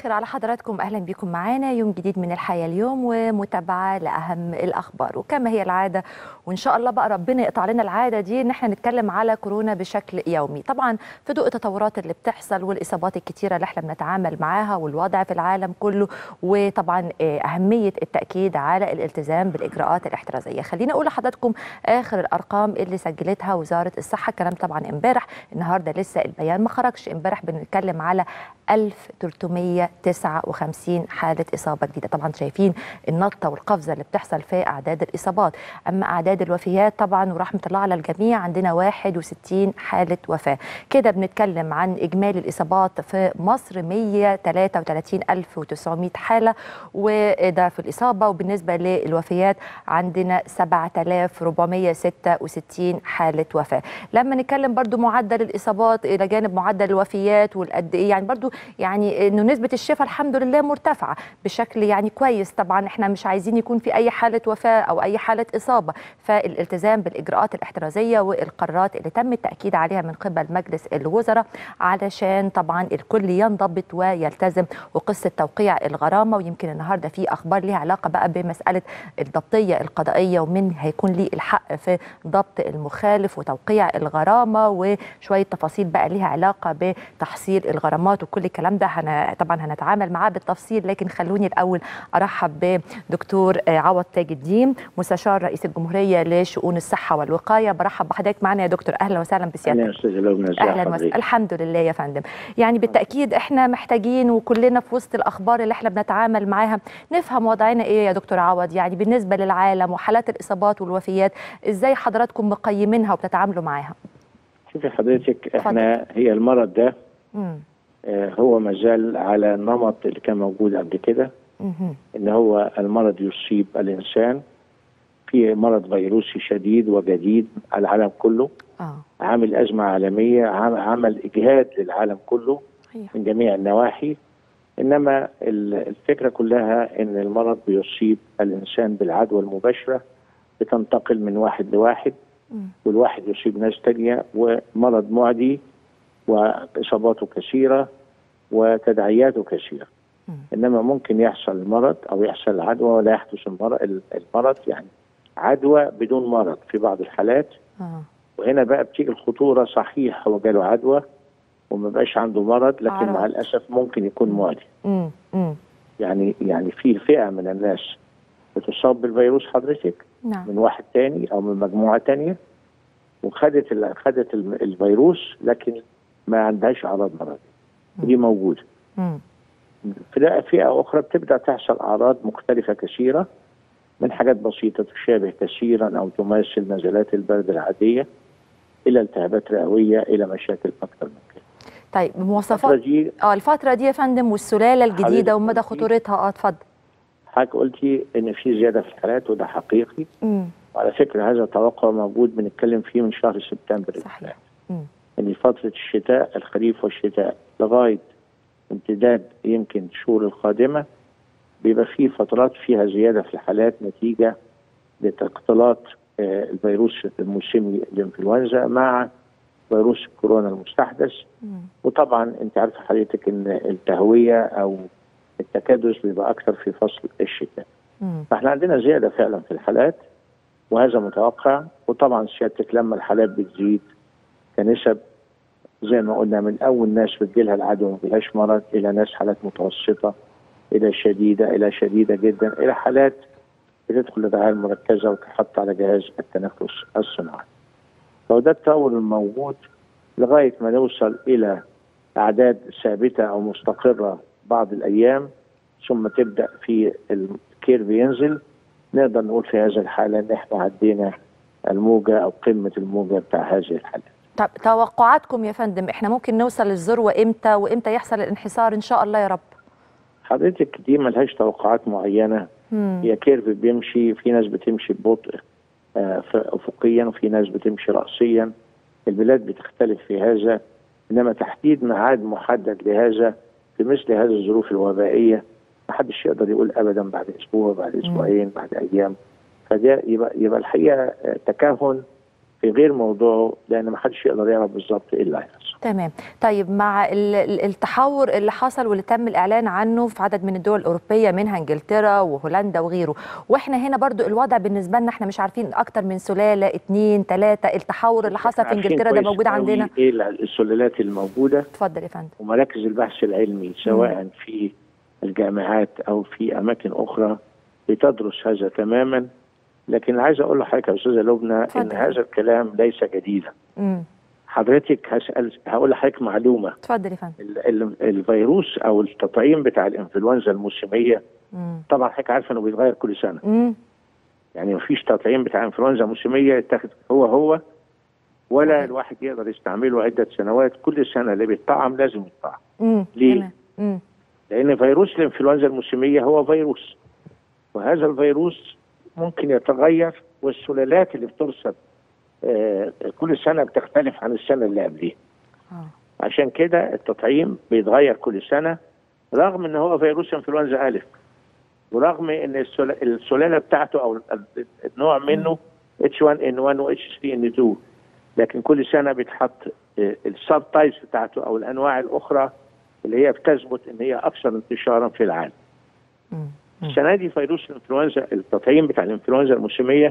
الخير على حضراتكم اهلا بكم معانا يوم جديد من الحياه اليوم ومتابعه لاهم الاخبار وكما هي العاده وان شاء الله بقى ربنا يقطع لنا العاده دي ان احنا نتكلم على كورونا بشكل يومي طبعا في ضوء التطورات اللي بتحصل والاصابات الكتيره اللي احنا بنتعامل معاها والوضع في العالم كله وطبعا اهميه التاكيد على الالتزام بالاجراءات الاحترازيه خلينا اقول لحضراتكم اخر الارقام اللي سجلتها وزاره الصحه الكلام طبعا امبارح النهارده لسه البيان ما خرجش امبارح بنتكلم على 1359 حالة إصابة جديدة طبعا شايفين النطة والقفزة اللي بتحصل في أعداد الإصابات أما أعداد الوفيات طبعا ورحمة الله على الجميع عندنا 61 حالة وفاة كده بنتكلم عن إجمالي الإصابات في مصر 133900 حالة وده في الإصابة وبالنسبة للوفيات عندنا 7466 حالة وفاة لما نتكلم برضو معدل الإصابات إلى جانب معدل الوفيات والقد إيه يعني برضو يعني انه نسبه الشفاء الحمد لله مرتفعه بشكل يعني كويس طبعا احنا مش عايزين يكون في اي حاله وفاه او اي حاله اصابه فالالتزام بالاجراءات الاحترازيه والقرارات اللي تم التاكيد عليها من قبل مجلس الوزراء علشان طبعا الكل ينضبط ويلتزم وقصه توقيع الغرامه ويمكن النهارده في اخبار ليها علاقه بقى بمساله الضبطيه القضائيه ومن هيكون ليه الحق في ضبط المخالف وتوقيع الغرامه وشويه تفاصيل بقى ليها علاقه بتحصيل الغرامات وكل الكلام ده هن... طبعا هنتعامل معاه بالتفصيل لكن خلوني الاول ارحب بدكتور عوض تاج الدين مستشار رئيس الجمهوريه لشؤون الصحه والوقايه برحب بحضرتك معنا يا دكتور اهلا وسهلا بسيادتك اهلا استاذ لبنى اهلا وسهلا الحمد لله يا فندم يعني بالتاكيد احنا محتاجين وكلنا في وسط الاخبار اللي احنا بنتعامل معاها نفهم وضعنا ايه يا دكتور عوض يعني بالنسبه للعالم وحالات الاصابات والوفيات ازاي حضراتكم مقيمينها وبتتعاملوا معاها شوفي حضرتك احنا هي المرض ده مم. هو ما زال على النمط اللي كان موجود قبل كده ان هو المرض يصيب الانسان في مرض فيروسي شديد وجديد على العالم كله اه عامل ازمه عالميه عمل اجهاد للعالم كله من جميع النواحي انما الفكره كلها ان المرض بيصيب الانسان بالعدوى المباشره بتنتقل من واحد لواحد والواحد يصيب ناس تانية ومرض معدي واصاباته كثيره وتداعياته كثيره انما ممكن يحصل المرض او يحصل العدوى ولا يحدث المرض المرض يعني عدوى بدون مرض في بعض الحالات آه. وهنا بقى بتيجي الخطوره صحيح هو جاله عدوى وما بقاش عنده مرض لكن عرض. مع الاسف ممكن يكون معدي مم. مم. يعني يعني في فئه من الناس بتصاب بالفيروس حضرتك نعم من واحد تاني او من مجموعه تانيه وخدت ال خدت ال- الفيروس لكن ما عندهاش اعراض مرض دي موجوده مم. في فئه اخرى بتبدا تحصل اعراض مختلفه كثيره من حاجات بسيطه تشابه كثيرا او تماثل نزلات البرد العاديه الى التهابات رئويه الى مشاكل اكثر من كده. طيب الفترة مواصفات دي اه الفتره دي يا فندم والسلاله الجديده حضرتك ومدى قلتي- خطورتها اه اتفضل حضرتك قلتي ان في زياده في الحالات وده حقيقي مم. وعلى فكره هذا توقع موجود بنتكلم فيه من شهر سبتمبر اللي صحيح فات. مم. ان فتره الشتاء الخريف والشتاء لغايه امتداد يمكن الشهور القادمه بيبقى في فترات فيها زياده في الحالات نتيجه لاختلاط آه، الفيروس الموسمي الانفلونزا مع فيروس الكورونا المستحدث مم. وطبعا انت عارفه حضرتك ان التهويه او التكدس بيبقى اكثر في فصل الشتاء مم. فاحنا عندنا زياده فعلا في الحالات وهذا متوقع وطبعا سيادتك لما الحالات بتزيد كنسب زي ما قلنا من اول ناس بتجيلها العدوى ما بيهاش مرض الى ناس حالات متوسطه الى شديده الى شديده جدا الى حالات بتدخل الرعايه المركزه وتحط على جهاز التنفس الصناعي. فده التطور الموجود لغايه ما نوصل الى اعداد ثابته او مستقره بعض الايام ثم تبدا في الكيرف ينزل نقدر نقول في هذه الحاله ان احنا عدينا الموجه او قمه الموجه بتاع هذه الحالات. طب توقعاتكم يا فندم احنا ممكن نوصل للذروه امتى وامتى يحصل الانحسار ان شاء الله يا رب حضرتك دي ملهاش توقعات معينه مم. هي كيرف بيمشي في ناس بتمشي ببطء آه، ف- افقيا وفي ناس بتمشي راسيا البلاد بتختلف في هذا انما تحديد ميعاد محدد لهذا في مثل هذه الظروف الوبائيه ما حدش يقدر يقول ابدا بعد اسبوع بعد اسبوعين بعد ايام فده يبقى يبقى الحقيقه آه، تكهن في غير موضوعه لان ما حدش يقدر يعرف بالظبط ايه اللي هيحصل تمام طيب مع ال- ال- التحور اللي حصل واللي تم الاعلان عنه في عدد من الدول الاوروبيه منها انجلترا وهولندا وغيره واحنا هنا برضو الوضع بالنسبه لنا احنا مش عارفين اكتر من سلاله اتنين ثلاثه التحور اللي حصل في عارفين انجلترا ده كويس موجود قوي عندنا ايه السلالات الموجوده اتفضل يا فندم ومراكز البحث العلمي سواء في الجامعات او في اماكن اخرى بتدرس هذا تماما لكن عايز اقول لحضرتك يا استاذه لبنى ان اتفضل. هذا الكلام ليس جديدا امم حضرتك هسال هقول لحضرتك معلومه اتفضل يا فندم ال- ال- الفيروس او التطعيم بتاع الانفلونزا الموسميه امم طبعا حضرتك عارفه انه بيتغير كل سنه امم يعني مفيش تطعيم بتاع انفلونزا موسميه يتاخد هو هو ولا صحيح. الواحد يقدر يستعمله عده سنوات كل سنه اللي بيتطعم لازم يتطعم امم ليه؟ تمام امم لان فيروس الانفلونزا الموسميه هو فيروس وهذا الفيروس ممكن يتغير والسلالات اللي بترصد آه، كل سنه بتختلف عن السنه اللي قبليها اه عشان كده التطعيم بيتغير كل سنه رغم ان هو فيروس انفلونزا الف ورغم ان السل- السلاله بتاعته او ال- النوع منه H1N1 و H3N2 لكن كل سنه بيتحط السب تايبس بتاعته او الانواع الاخرى اللي هي بتثبت ان هي اكثر انتشارا في العالم. امم مم. السنه دي فيروس الانفلونزا التطعيم بتاع الانفلونزا الموسميه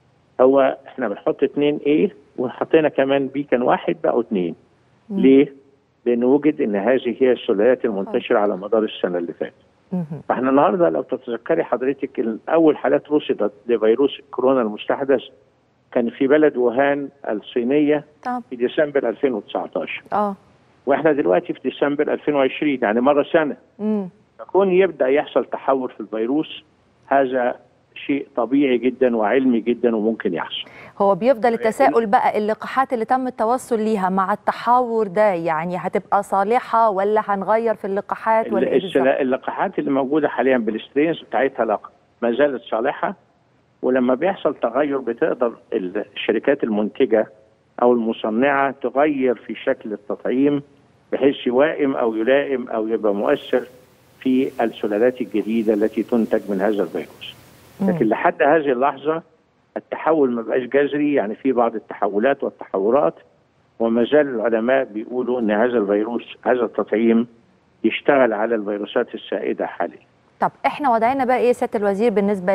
هو احنا بنحط اثنين ايه وحطينا كمان بي كان واحد بقوا اثنين. مم. ليه؟ لان وجد ان هذه هي السلالات المنتشره على مدار السنه اللي فاتت. مم. فاحنا النهارده لو تتذكري حضرتك ال- اول حالات رصدت لفيروس كورونا المستحدث كان في بلد ووهان الصينيه طب في ديسمبر 2019 اه واحنا دلوقتي في ديسمبر 2020 يعني مره سنه امم فكون يبدا يحصل تحول في الفيروس هذا شيء طبيعي جدا وعلمي جدا وممكن يحصل هو بيفضل التساؤل بقى اللقاحات اللي تم التوصل ليها مع التحور ده يعني هتبقى صالحة ولا هنغير في اللقاحات ولا ايه ال- بالظبط؟ السلا- اللقاحات اللي موجوده حاليا بالسترينز بتاعتها لا ما زالت صالحه ولما بيحصل تغير بتقدر ال- الشركات المنتجه او المصنعه تغير في شكل التطعيم بحيث يوائم او يلائم او يبقى مؤثر في السلالات الجديده التي تنتج من هذا الفيروس. لكن لحد هذه اللحظه التحول ما بقاش جذري يعني في بعض التحولات والتحورات وما زال العلماء بيقولوا ان هذا الفيروس هذا التطعيم يشتغل على الفيروسات السائده حاليا. طب احنا وضعنا بقى ايه يا سياده الوزير بالنسبه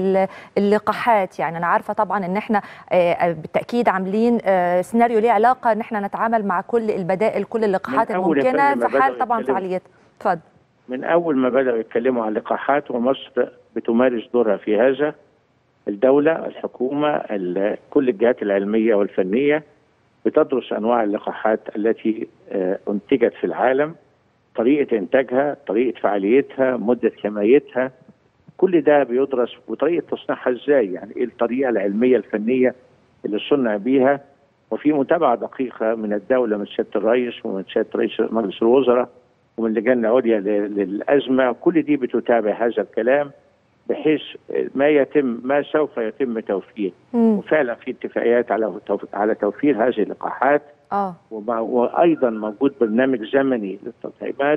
للقاحات يعني انا عارفه طبعا ان احنا آه، بالتاكيد عاملين آه، سيناريو ليه علاقه ان احنا نتعامل مع كل البدائل كل اللقاحات من أول يا الممكنه فندم ما في حال بدأوا طبعا يتكلموا. فعاليتها اتفضل من اول ما بداوا يتكلموا عن اللقاحات ومصر بتمارس دورها في هذا الدوله الحكومه ال- كل الجهات العلميه والفنيه بتدرس انواع اللقاحات التي آه، انتجت في العالم طريقه انتاجها طريقه فعاليتها مده حمايتها كل ده بيدرس وطريقه تصنيعها ازاي يعني ايه الطريقه العلميه الفنيه اللي صنع بيها وفي متابعه دقيقه من الدوله من سياده الرئيس ومن سياده رئيس مجلس الوزراء ومن اللجان العليا ل- للازمه كل دي بتتابع هذا الكلام بحيث ما يتم ما سوف يتم توفير مم. وفعلا في اتفاقيات على توف- على توفير هذه اللقاحات اه ومع- وايضا موجود برنامج زمني للتطعيمات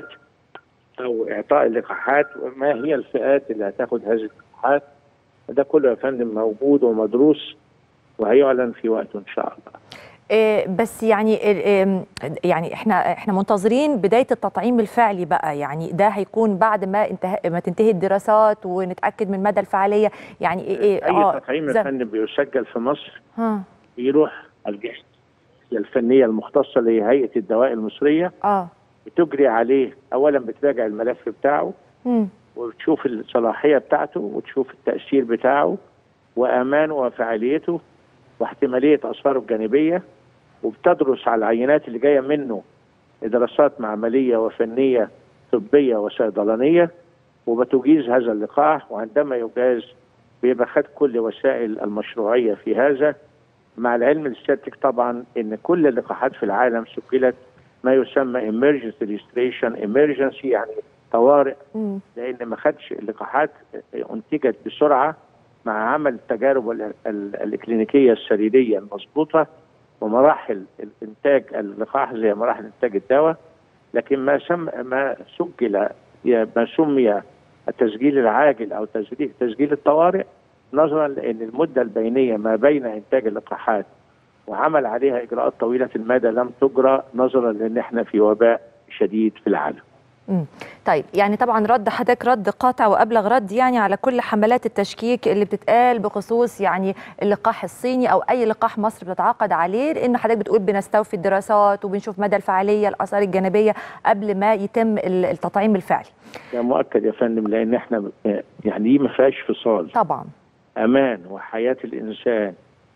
او اعطاء اللقاحات وما هي الفئات اللي هتاخد هذه اللقاحات ده كله يا فندم موجود ومدروس وهيعلن في وقته ان شاء الله إيه بس يعني إيه إيه يعني احنا احنا منتظرين بدايه التطعيم الفعلي بقى يعني ده هيكون بعد ما انتهى ما تنتهي الدراسات ونتاكد من مدى الفعاليه يعني ايه ايه اي تطعيم يا زي- فندم بيسجل في مصر ها بيروح الجهه الفنيه المختصه اللي هي هيئه الدواء المصريه اه بتجري عليه اولا بتراجع الملف بتاعه مم. وتشوف الصلاحيه بتاعته وتشوف التاثير بتاعه وامانه وفعاليته واحتماليه اثاره الجانبيه وبتدرس على العينات اللي جايه منه دراسات معمليه وفنيه طبيه وصيدلانيه وبتجيز هذا اللقاح وعندما يجاز بيبقى خد كل وسائل المشروعيه في هذا مع العلم لسيادتك طبعا ان كل اللقاحات في العالم سجلت ما يسمى emergency registration emergency يعني طوارئ مم. لان ما خدش اللقاحات انتجت بسرعه مع عمل التجارب ال- ال- الكلينيكيه السريريه المضبوطه ومراحل الانتاج اللقاح زي مراحل انتاج الدواء لكن ما سم ما سجل ما سمي التسجيل العاجل او تسجيل تسجيل الطوارئ نظرا لان المده البينيه ما بين انتاج اللقاحات وعمل عليها اجراءات طويله المدى لم تجرى نظرا لان احنا في وباء شديد في العالم. مم. طيب يعني طبعا رد حضرتك رد قاطع وابلغ رد يعني على كل حملات التشكيك اللي بتتقال بخصوص يعني اللقاح الصيني او اي لقاح مصر بتتعاقد عليه لان حضرتك بتقول بنستوفي الدراسات وبنشوف مدى الفعاليه الاثار الجانبيه قبل ما يتم التطعيم الفعلي. ده مؤكد يا فندم لان احنا يعني دي ما فيهاش فصال. طبعا. امان وحياه الانسان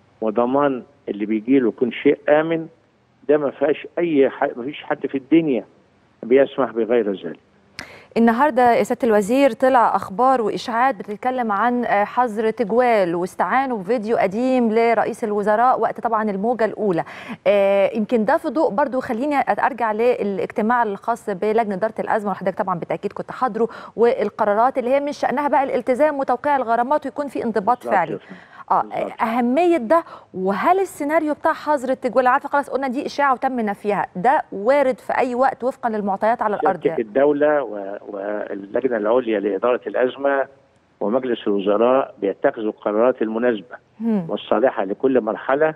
وضمان اللي بيجي له يكون شيء امن ده ما فيهاش اي ما فيش حد في الدنيا بيسمح بغير ذلك النهارده يا سياده الوزير طلع اخبار واشاعات بتتكلم عن حظر تجوال واستعانوا بفيديو قديم لرئيس الوزراء وقت طبعا الموجه الاولى آه يمكن ده في ضوء برضو خليني ارجع للاجتماع الخاص بلجنه اداره الازمه وحضرتك طبعا بالتاكيد كنت حاضره والقرارات اللي هي من شانها بقى الالتزام وتوقيع الغرامات ويكون في انضباط فعلي اه اهميه ده وهل السيناريو بتاع حظر التجوال عارفه خلاص قلنا دي اشاعه وتم نفيها ده وارد في اي وقت وفقا للمعطيات على الارض الدوله واللجنه العليا لاداره الازمه ومجلس الوزراء بيتخذوا القرارات المناسبه والصالحه لكل مرحله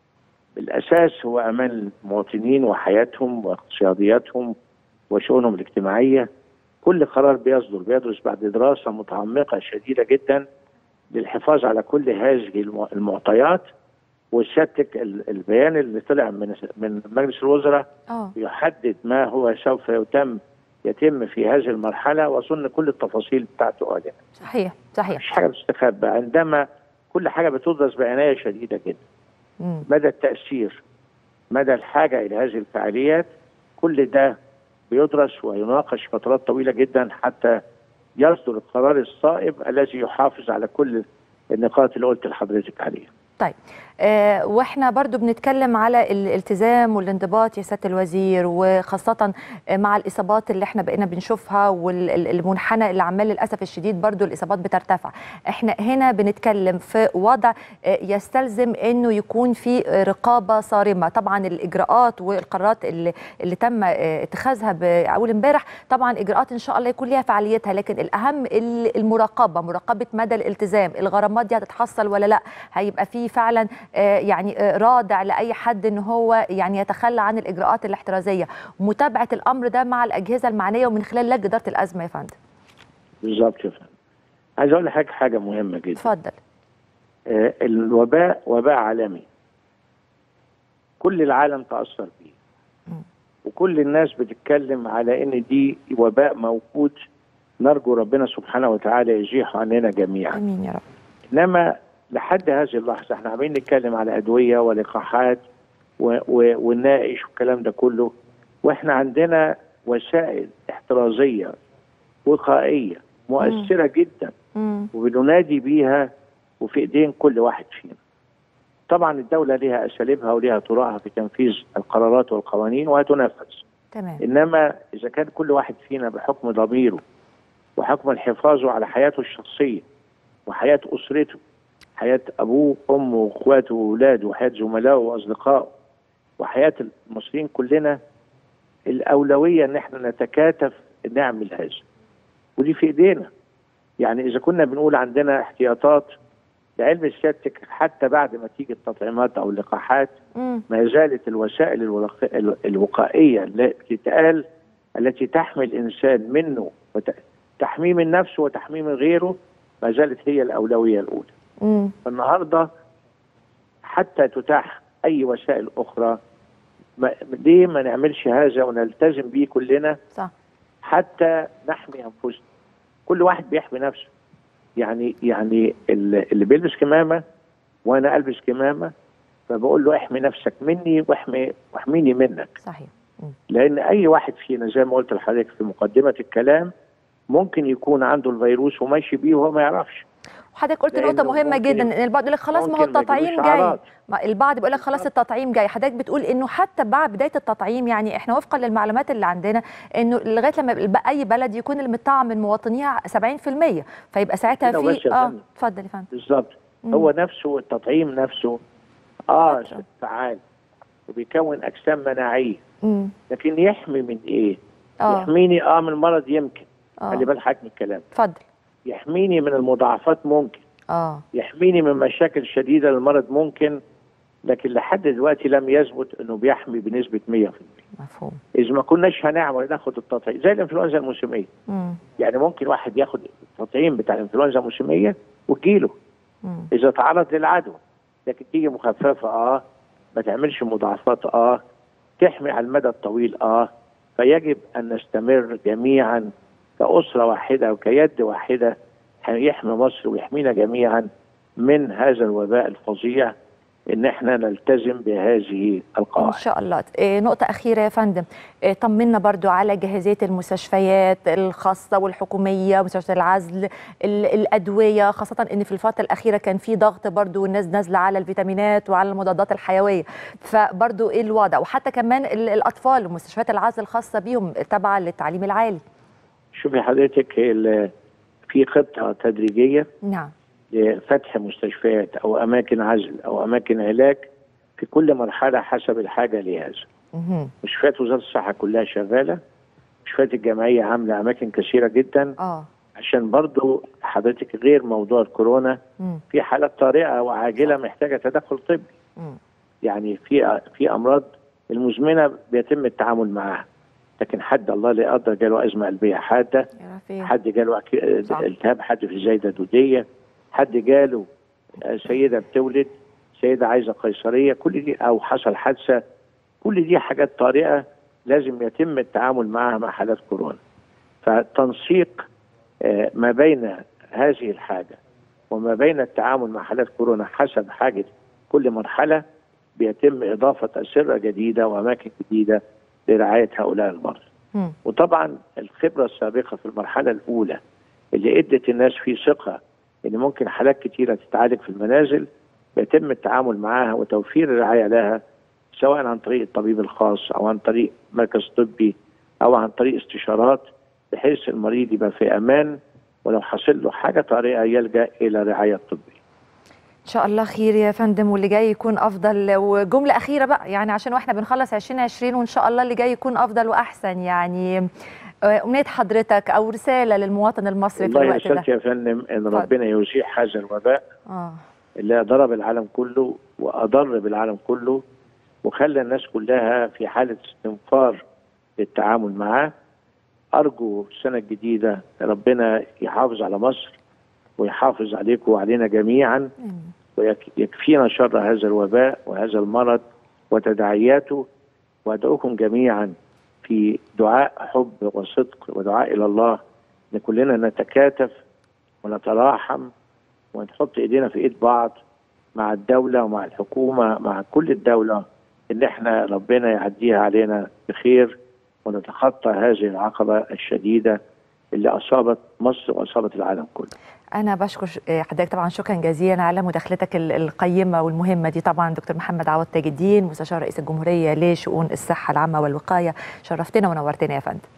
بالاساس هو امان المواطنين وحياتهم واقتصادياتهم وشؤونهم الاجتماعيه كل قرار بيصدر بيدرس بعد دراسه متعمقه شديده جدا للحفاظ على كل هذه المعطيات وسيادتك البيان اللي طلع من من مجلس الوزراء أوه. يحدد ما هو سوف يتم يتم في هذه المرحله واظن كل التفاصيل بتاعته قادمه. صحيح صحيح. مش حاجه بتستخبى عندما كل حاجه بتدرس بعنايه شديده جدا. مم. مدى التاثير مدى الحاجه الى هذه الفعاليات كل ده بيدرس ويناقش فترات طويله جدا حتى يصدر القرار الصائب الذي يحافظ على كل النقاط اللي قلت لحضرتك عليها. طيب آه واحنا برضو بنتكلم على الالتزام والانضباط يا سياده الوزير وخاصه مع الاصابات اللي احنا بقينا بنشوفها والمنحنى اللي عمال للاسف الشديد برضو الاصابات بترتفع احنا هنا بنتكلم في وضع آه يستلزم انه يكون في رقابه صارمه طبعا الاجراءات والقرارات اللي, اللي تم آه اتخاذها اول امبارح طبعا اجراءات ان شاء الله يكون ليها فعاليتها لكن الاهم المراقبه مراقبه مدى الالتزام الغرامات دي هتتحصل ولا لا هيبقى في فعلا يعني رادع لاي حد ان هو يعني يتخلى عن الاجراءات الاحترازيه متابعه الامر ده مع الاجهزه المعنيه ومن خلال لجنه اداره الازمه يا فندم بالظبط يا فندم عايز اقول لحضرتك حاجه مهمه جدا اتفضل آه الوباء وباء عالمي كل العالم تاثر بيه وكل الناس بتتكلم على ان دي وباء موجود نرجو ربنا سبحانه وتعالى يزيحه عننا جميعا امين يا رب انما لحد هذه اللحظه احنا عمالين نتكلم على ادويه ولقاحات ونناقش والكلام ده كله واحنا عندنا وسائل احترازيه وقائيه مؤثره مم. جدا مم. وبننادي بيها وفي ايدين كل واحد فينا. طبعا الدوله لها اساليبها ولها طرقها في تنفيذ القرارات والقوانين وهتنفذ. تمام انما اذا كان كل واحد فينا بحكم ضميره وحكم الحفاظ على حياته الشخصيه وحياه اسرته حياه ابوه وامه واخواته واولاده وحياه زملائه واصدقائه وحياه المصريين كلنا الاولويه ان احنا نتكاتف نعمل هذا ودي في ايدينا يعني اذا كنا بنقول عندنا احتياطات لعلم سيادتك حتى بعد ما تيجي التطعيمات او اللقاحات مم. ما زالت الوسائل الوق- الوقائيه التي تقال التي تحمي الانسان منه وت- تحميه من نفسه وتحميه من غيره ما زالت هي الاولويه الاولى. مم. فالنهارده حتى تتاح اي وسائل اخرى ما ليه ما نعملش هذا ونلتزم به كلنا صح حتى نحمي انفسنا. كل واحد بيحمي نفسه. يعني يعني اللي اللي بيلبس كمامه وانا البس كمامه فبقول له احمي نفسك مني واحمي واحميني منك. صحيح مم. لان اي واحد فينا زي ما قلت لحضرتك في مقدمه الكلام ممكن يكون عنده الفيروس وماشي بيه وهو ما يعرفش وحضرتك قلت لأنه نقطة مهمة ممكن- جدا ان البعض يقول لك خلاص ما هو ممكن ما التطعيم يجيلوش جاي أعراض. ما البعض بيقول لك خلاص بالظبط. التطعيم جاي حضرتك بتقول انه حتى بعد بداية التطعيم يعني احنا وفقا للمعلومات اللي عندنا انه لغاية لما يبقى اي بلد يكون المطعم من مواطنيها 70% فيبقى ساعتها كده وبس في يا اه فندم. اتفضل يا فندم بالظبط مم. هو نفسه التطعيم نفسه اه فترة. فعال وبيكون اجسام مناعيه مم. لكن يحمي من ايه؟ اه يحميني اه من المرض يمكن خلي اه بال حضرتك من الكلام اتفضل يحميني من المضاعفات ممكن اه يحميني من مشاكل شديده للمرض ممكن لكن لحد دلوقتي لم يثبت انه بيحمي بنسبه 100% مفهوم اذا ما كناش هنعمل ناخد التطعيم زي الانفلونزا الموسميه مم. يعني ممكن واحد ياخد التطعيم بتاع الانفلونزا الموسميه وتجيله مم. اذا تعرض للعدوى لكن تيجي مخففه اه ما تعملش مضاعفات اه تحمي على المدى الطويل اه فيجب ان نستمر جميعا كاسره واحده وكيد واحده يحمي مصر ويحمينا جميعا من هذا الوباء الفظيع ان احنا نلتزم بهذه ان القواعد شاء الله إيه نقطة أخيرة يا فندم إيه طمنا برضو على جاهزية المستشفيات الخاصة والحكومية مستشفيات العزل ال- الأدوية خاصة إن في الفترة الأخيرة كان في ضغط برضو والناس نازلة على الفيتامينات وعلى المضادات الحيوية فبرضو إيه الوضع وحتى كمان ال- الأطفال ومستشفيات العزل الخاصة بيهم تابعة للتعليم العالي شوفي حضرتك ال- في خطه تدريجيه نعم لفتح مستشفيات او اماكن عزل او اماكن علاج في كل مرحله حسب الحاجه لهذا. مهم. مستشفيات وزاره الصحه كلها شغاله. مستشفيات الجامعيه عامله اماكن كثيره جدا آه عشان برضو حضرتك غير موضوع الكورونا مم. في حالات طارئه وعاجله محتاجه تدخل طبي. مم. يعني في في امراض المزمنه بيتم التعامل معها. لكن حد الله لا يقدر جاله ازمه قلبيه حاده يا رفيق حد جاله أك- صح. التهاب حد في الزايده الدوديه حد جاله آه، سيده بتولد سيده عايزه قيصريه كل دي او حصل حادثه كل دي حاجات طارئه لازم يتم التعامل معها مع حالات كورونا فتنسيق آه، ما بين هذه الحاجه وما بين التعامل مع حالات كورونا حسب حاجه كل مرحله بيتم اضافه اسره جديده واماكن جديده لرعايه هؤلاء المرضى مم. وطبعا الخبره السابقه في المرحله الاولى اللي ادت الناس فيه ثقه ان ممكن حالات كتيره تتعالج في المنازل بيتم التعامل معها وتوفير الرعايه لها سواء عن طريق الطبيب الخاص او عن طريق مركز طبي او عن طريق استشارات بحيث المريض يبقى في امان ولو حصل له حاجه طارئه يلجا الى رعايه طبيه. ان شاء الله خير يا فندم واللي جاي يكون افضل وجمله اخيره بقى يعني عشان واحنا بنخلص 2020 وان شاء الله اللي جاي يكون افضل واحسن يعني آه، امنيه حضرتك او رساله للمواطن المصري في والله الوقت ده رسالتي يا فندم ان اتفضل. ربنا يزيح هذا الوباء اه اللي ضرب العالم كله واضر بالعالم كله وخلى الناس كلها في حاله استنفار للتعامل معاه ارجو السنه الجديده ربنا يحافظ على مصر ويحافظ عليكم وعلينا جميعا آمين. ويكفينا شر هذا الوباء وهذا المرض وتداعياته وادعوكم جميعا في دعاء حب وصدق ودعاء الى الله ان كلنا نتكاتف ونتراحم ونحط ايدينا في ايد بعض مع الدوله ومع الحكومه مع كل الدوله ان احنا ربنا يعديها علينا بخير ونتخطى هذه العقبه الشديده اللي اصابت مصر واصابت العالم كله. انا بشكر ش- آه، حضرتك طبعا شكرا جزيلا على مداخلتك ال- القيمه والمهمه دي طبعا دكتور محمد عوض تاج الدين مستشار رئيس الجمهوريه لشؤون الصحه العامه والوقايه شرفتنا ونورتنا يا فندم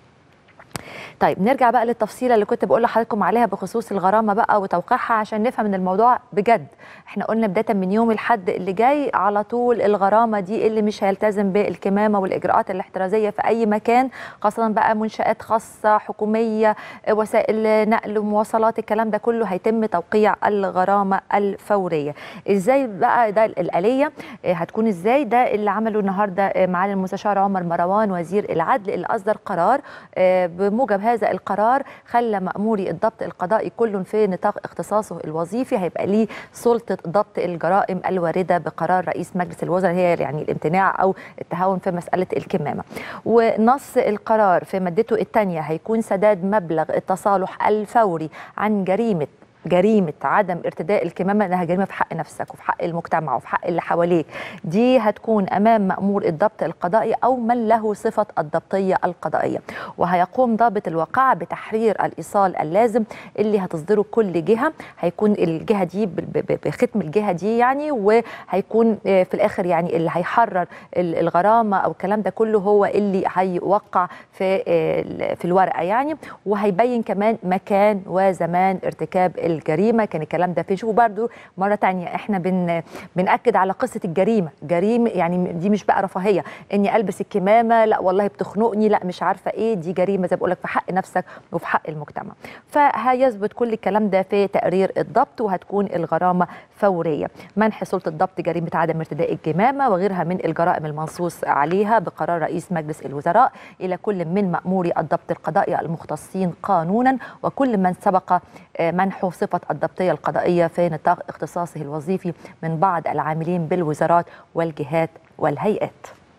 طيب نرجع بقى للتفصيله اللي كنت بقول لحضراتكم عليها بخصوص الغرامه بقى وتوقيعها عشان نفهم ان الموضوع بجد احنا قلنا بدايه من يوم الحد اللي جاي على طول الغرامه دي اللي مش هيلتزم بالكمامه والاجراءات الاحترازيه في اي مكان خاصه بقى منشات خاصه حكوميه وسائل نقل ومواصلات الكلام ده كله هيتم توقيع الغرامه الفوريه ازاي بقى ده الاليه آه، هتكون ازاي ده اللي عمله النهارده آه، معالي المستشار عمر مروان وزير العدل اللي اصدر قرار آه، بموجب هذا القرار خلى مأموري الضبط القضائي كل في نطاق اختصاصه الوظيفي هيبقى ليه سلطه ضبط الجرائم الوارده بقرار رئيس مجلس الوزراء هي يعني الامتناع او التهاون في مساله الكمامه ونص القرار في مادته الثانيه هيكون سداد مبلغ التصالح الفوري عن جريمه جريمه عدم ارتداء الكمامه انها جريمه في حق نفسك وفي حق المجتمع وفي حق اللي حواليك دي هتكون امام مامور الضبط القضائي او من له صفه الضبطيه القضائيه وهيقوم ضابط الواقعه بتحرير الايصال اللازم اللي هتصدره كل جهه هيكون الجهه دي ب- ب- بختم الجهه دي يعني وهيكون آه، في الاخر يعني اللي هيحرر ال- الغرامه او الكلام ده كله هو اللي هيوقع في آه، ال- في الورقه يعني وهيبين كمان مكان وزمان ارتكاب الجريمه كان الكلام ده فيه وبرده مره تانية احنا بن بناكد على قصه الجريمه جريمه يعني دي مش بقى رفاهيه اني البس الكمامه لا والله بتخنقني لا مش عارفه ايه دي جريمه زي بقول لك في حق نفسك وفي حق المجتمع فهيثبت كل الكلام ده في تقرير الضبط وهتكون الغرامه فوريه منح سلطه الضبط جريمه عدم ارتداء الكمامه وغيرها من الجرائم المنصوص عليها بقرار رئيس مجلس الوزراء الى كل من ماموري الضبط القضائي المختصين قانونا وكل من سبق منحه صفه الضبطيه القضائيه في نطاق اختصاصه الوظيفي من بعض العاملين بالوزارات والجهات والهيئات.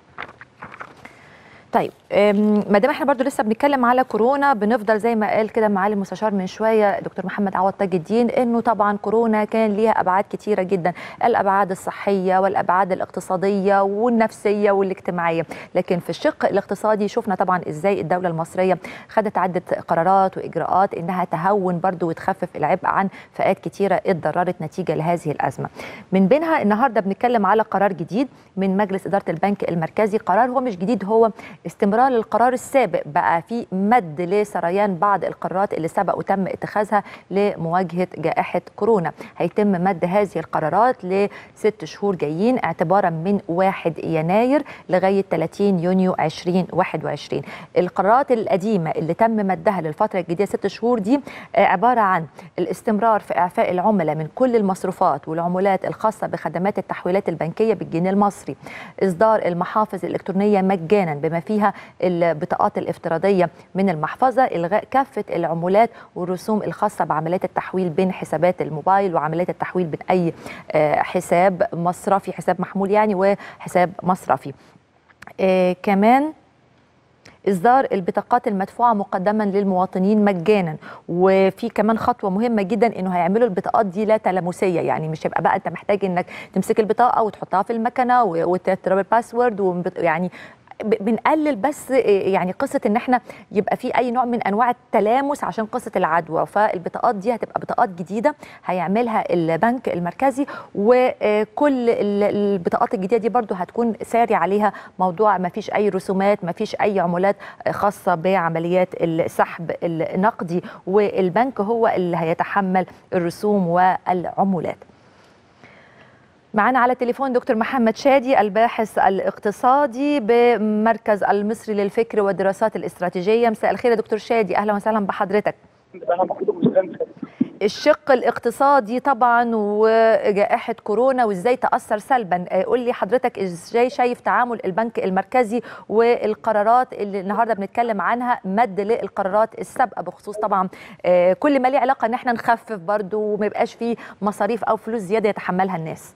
طيب ما دام احنا برضو لسه بنتكلم على كورونا بنفضل زي ما قال كده معالي المستشار من شويه دكتور محمد عوض تاج الدين انه طبعا كورونا كان ليها ابعاد كتيره جدا الابعاد الصحيه والابعاد الاقتصاديه والنفسيه والاجتماعيه لكن في الشق الاقتصادي شفنا طبعا ازاي الدوله المصريه خدت عده قرارات واجراءات انها تهون برضو وتخفف العبء عن فئات كتيره اتضررت نتيجه لهذه الازمه من بينها النهارده بنتكلم على قرار جديد من مجلس اداره البنك المركزي قرار هو مش جديد هو استمرار للقرار السابق بقى في مد لسريان بعض القرارات اللي سبق وتم اتخاذها لمواجهه جائحه كورونا هيتم مد هذه القرارات لست شهور جايين اعتبارا من 1 يناير لغايه 30 يونيو 2021 القرارات القديمه اللي تم مدها للفتره الجديده ست شهور دي عباره عن الاستمرار في اعفاء العملاء من كل المصروفات والعمولات الخاصه بخدمات التحويلات البنكيه بالجنيه المصري اصدار المحافظ الالكترونيه مجانا بما فيها البطاقات الافتراضيه من المحفظه الغاء كافه العمولات والرسوم الخاصه بعمليات التحويل بين حسابات الموبايل وعمليات التحويل بين اي حساب مصرفي حساب محمول يعني وحساب مصرفي آه كمان اصدار البطاقات المدفوعه مقدما للمواطنين مجانا وفي كمان خطوه مهمه جدا انه هيعملوا البطاقات دي لا تلامسيه يعني مش هيبقى بقى انت محتاج انك تمسك البطاقه وتحطها في المكنه وتضرب الباسورد يعني بنقلل بس يعني قصه ان احنا يبقى في اي نوع من انواع التلامس عشان قصه العدوى فالبطاقات دي هتبقى بطاقات جديده هيعملها البنك المركزي وكل البطاقات الجديده دي برضو هتكون ساري عليها موضوع ما فيش اي رسومات ما فيش اي عمولات خاصه بعمليات السحب النقدي والبنك هو اللي هيتحمل الرسوم والعمولات معانا على التليفون دكتور محمد شادي الباحث الاقتصادي بمركز المصري للفكر والدراسات الاستراتيجيه مساء الخير يا دكتور شادي اهلا وسهلا بحضرتك الشق الاقتصادي طبعا وجائحه كورونا وازاي تاثر سلبا قول لي حضرتك ازاي شايف تعامل البنك المركزي والقرارات اللي النهارده بنتكلم عنها مد للقرارات السابقه بخصوص طبعا كل ما ليه علاقه ان احنا نخفف برضو وما يبقاش فيه مصاريف او فلوس زياده يتحملها الناس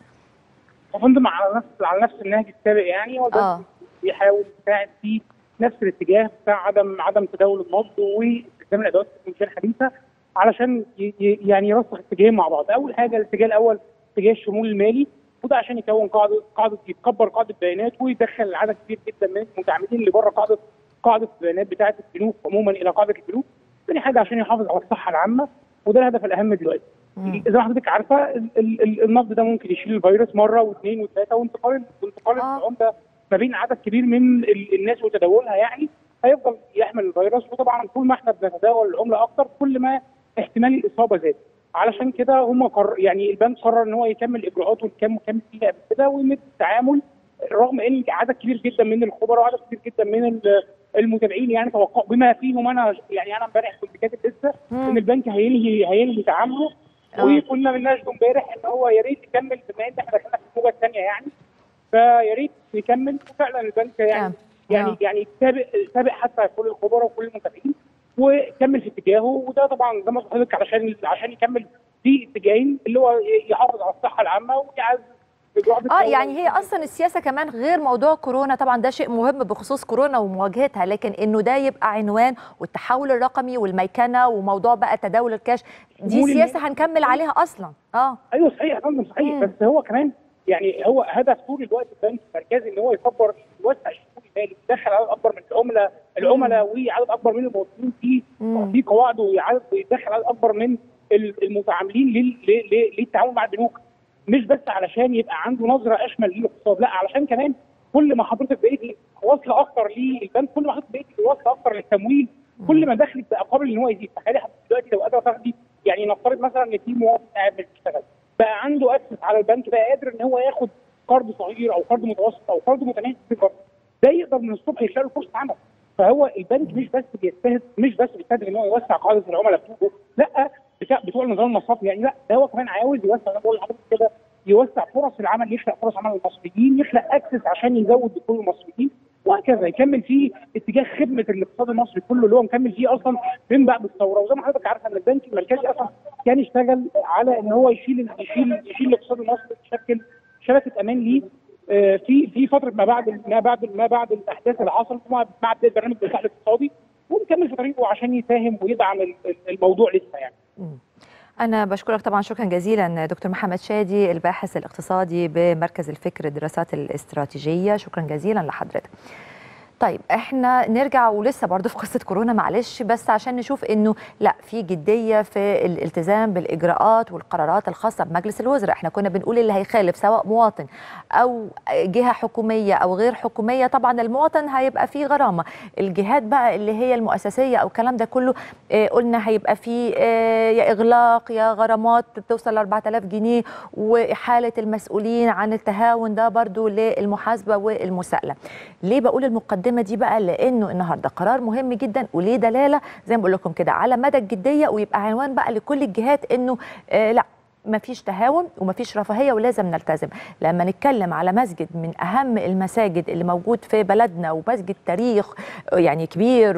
فندم على نفس على نفس النهج السابق يعني هو آه. بيحاول يساعد في نفس الاتجاه بتاع عدم عدم تداول النقد واستخدام الادوات التكنولوجيه الحديثه علشان ي- ي- يعني يرسخ اتجاهين مع بعض، اول حاجه الاتجاه الاول اتجاه الشمول المالي وده عشان يكون قاعده قاعده يكبر قاعده بيانات ويدخل عدد كبير جدا من المتعاملين اللي بره قاعده قاعده البيانات بتاعه البنوك عموما الى قاعده البنوك. ثاني حاجه عشان يحافظ على الصحه العامه وده الهدف الاهم دلوقتي. مم. زي ما حضرتك عارفه ال- ال- ال- النقد ده ممكن يشيل الفيروس مره واثنين وثلاثه وانتقال وانتقال آه. العمله ما بين عدد كبير من ال- الناس وتداولها يعني هيفضل يحمل الفيروس وطبعا طول ما احنا بنتداول العمله اكتر كل ما احتمال الاصابه زاد علشان كده هم قر... يعني البنك قرر ان هو يكمل اجراءاته اللي كان مكمل فيها قبل كده ويمد التعامل رغم ان عدد كبير جدا من الخبراء وعدد كبير جدا من ال- المتابعين يعني توقعوا بما فيهم انا يعني انا امبارح كنت كاتب لسه مم. ان البنك هينهي هينهي تعامله آه. وكنا بنناقشه امبارح ان هو يا ريت يكمل بما ان احنا دخلنا في الموجه الثانيه يعني فيا ريت يكمل وفعلا البنك يعني نعم. يعني آه. يعني سابق سابق حتى كل الخبراء وكل المتابعين وكمل في اتجاهه وده طبعا زي ما قلت لحضرتك علشان عشان يكمل في اتجاهين اللي هو يحافظ على الصحه العامه ويعزز اجراءات اه الدولة. يعني هي اصلا السياسه كمان غير موضوع كورونا طبعا ده شيء مهم بخصوص كورونا ومواجهتها لكن انه ده يبقى عنوان والتحول الرقمي والميكنه وموضوع بقى تداول الكاش دي شمول سياسه الناس. هنكمل عليها اصلا اه ايوه صحيح يا فندم صحيح مم. بس هو كمان يعني هو هدف طول الوقت البنك المركزي ان هو يكبر يوسع الشمول المالي يدخل عدد اكبر من العملاء العملاء وعدد اكبر من المواطنين في مم. في قواعد وعدد ويدخل عدد اكبر من ال- المتعاملين لل- ل- ل- للتعامل مع البنوك مش بس علشان يبقى عنده نظره اشمل للاقتصاد لا علشان كمان كل ما حضرتك بقيت واصله اكتر للبنك كل ما حضرتك بقيت واصله اكتر للتمويل كل ما دخلك بقى قابل ان هو يزيد تخيلي حضرتك دلوقتي لو قادره تاخدي يعني نفترض مثلا ان في مواطن قاعد مش بيشتغل بقى عنده اكسس على البنك بقى قادر ان هو ياخد قرض صغير او قرض متوسط او قرض متناهي الصغر ده يقدر من الصبح يشتغل فرصه عمل فهو البنك مش بس بيستهدف مش بس بيستهدف ان هو يوسع قاعده العملاء بتوعه لا بتاع بتوع النظام المصرفي يعني لا ده هو كمان عاوز يوسع انا بقول لحضرتك كده يوسع فرص العمل يخلق فرص عمل للمصريين يخلق اكسس عشان يزود دخول المصريين وهكذا يكمل فيه اتجاه خدمه الاقتصاد المصري كله اللي هو مكمل فيه اصلا من بعد الثوره وزي ما حضرتك عارفه ان البنك المركزي اصلا كان يشتغل على ان هو يشيل يشيل يشيل الاقتصاد المصري يشكل شبكه امان ليه آه، في في فتره ما بعد ما بعد ما بعد الاحداث اللي حصلت مع مع بدايه برنامج الاصلاح الاقتصادي ومكمل في طريقه عشان يساهم ويدعم ال- ال- الموضوع لسه يعني أنا بشكرك طبعا شكرا جزيلا دكتور محمد شادي الباحث الاقتصادي بمركز الفكر الدراسات الاستراتيجية شكرا جزيلا لحضرتك طيب احنا نرجع ولسه برضه في قصه كورونا معلش بس عشان نشوف انه لا في جديه في الالتزام بالاجراءات والقرارات الخاصه بمجلس الوزراء احنا كنا بنقول اللي هيخالف سواء مواطن او جهه حكوميه او غير حكوميه طبعا المواطن هيبقى فيه غرامه الجهات بقى اللي هي المؤسسيه او الكلام ده كله اه قلنا هيبقى فيه اه يا اغلاق يا غرامات بتوصل ل 4000 جنيه واحاله المسؤولين عن التهاون ده برضو للمحاسبه والمساءله ليه بقول المقدمه دي بقى لانه النهارده قرار مهم جدا وليه دلاله زي ما بقول لكم كده على مدى الجديه ويبقى عنوان بقى لكل الجهات انه آه لا مفيش تهاون ومفيش رفاهيه ولازم نلتزم لما نتكلم على مسجد من اهم المساجد اللي موجود في بلدنا ومسجد تاريخ يعني كبير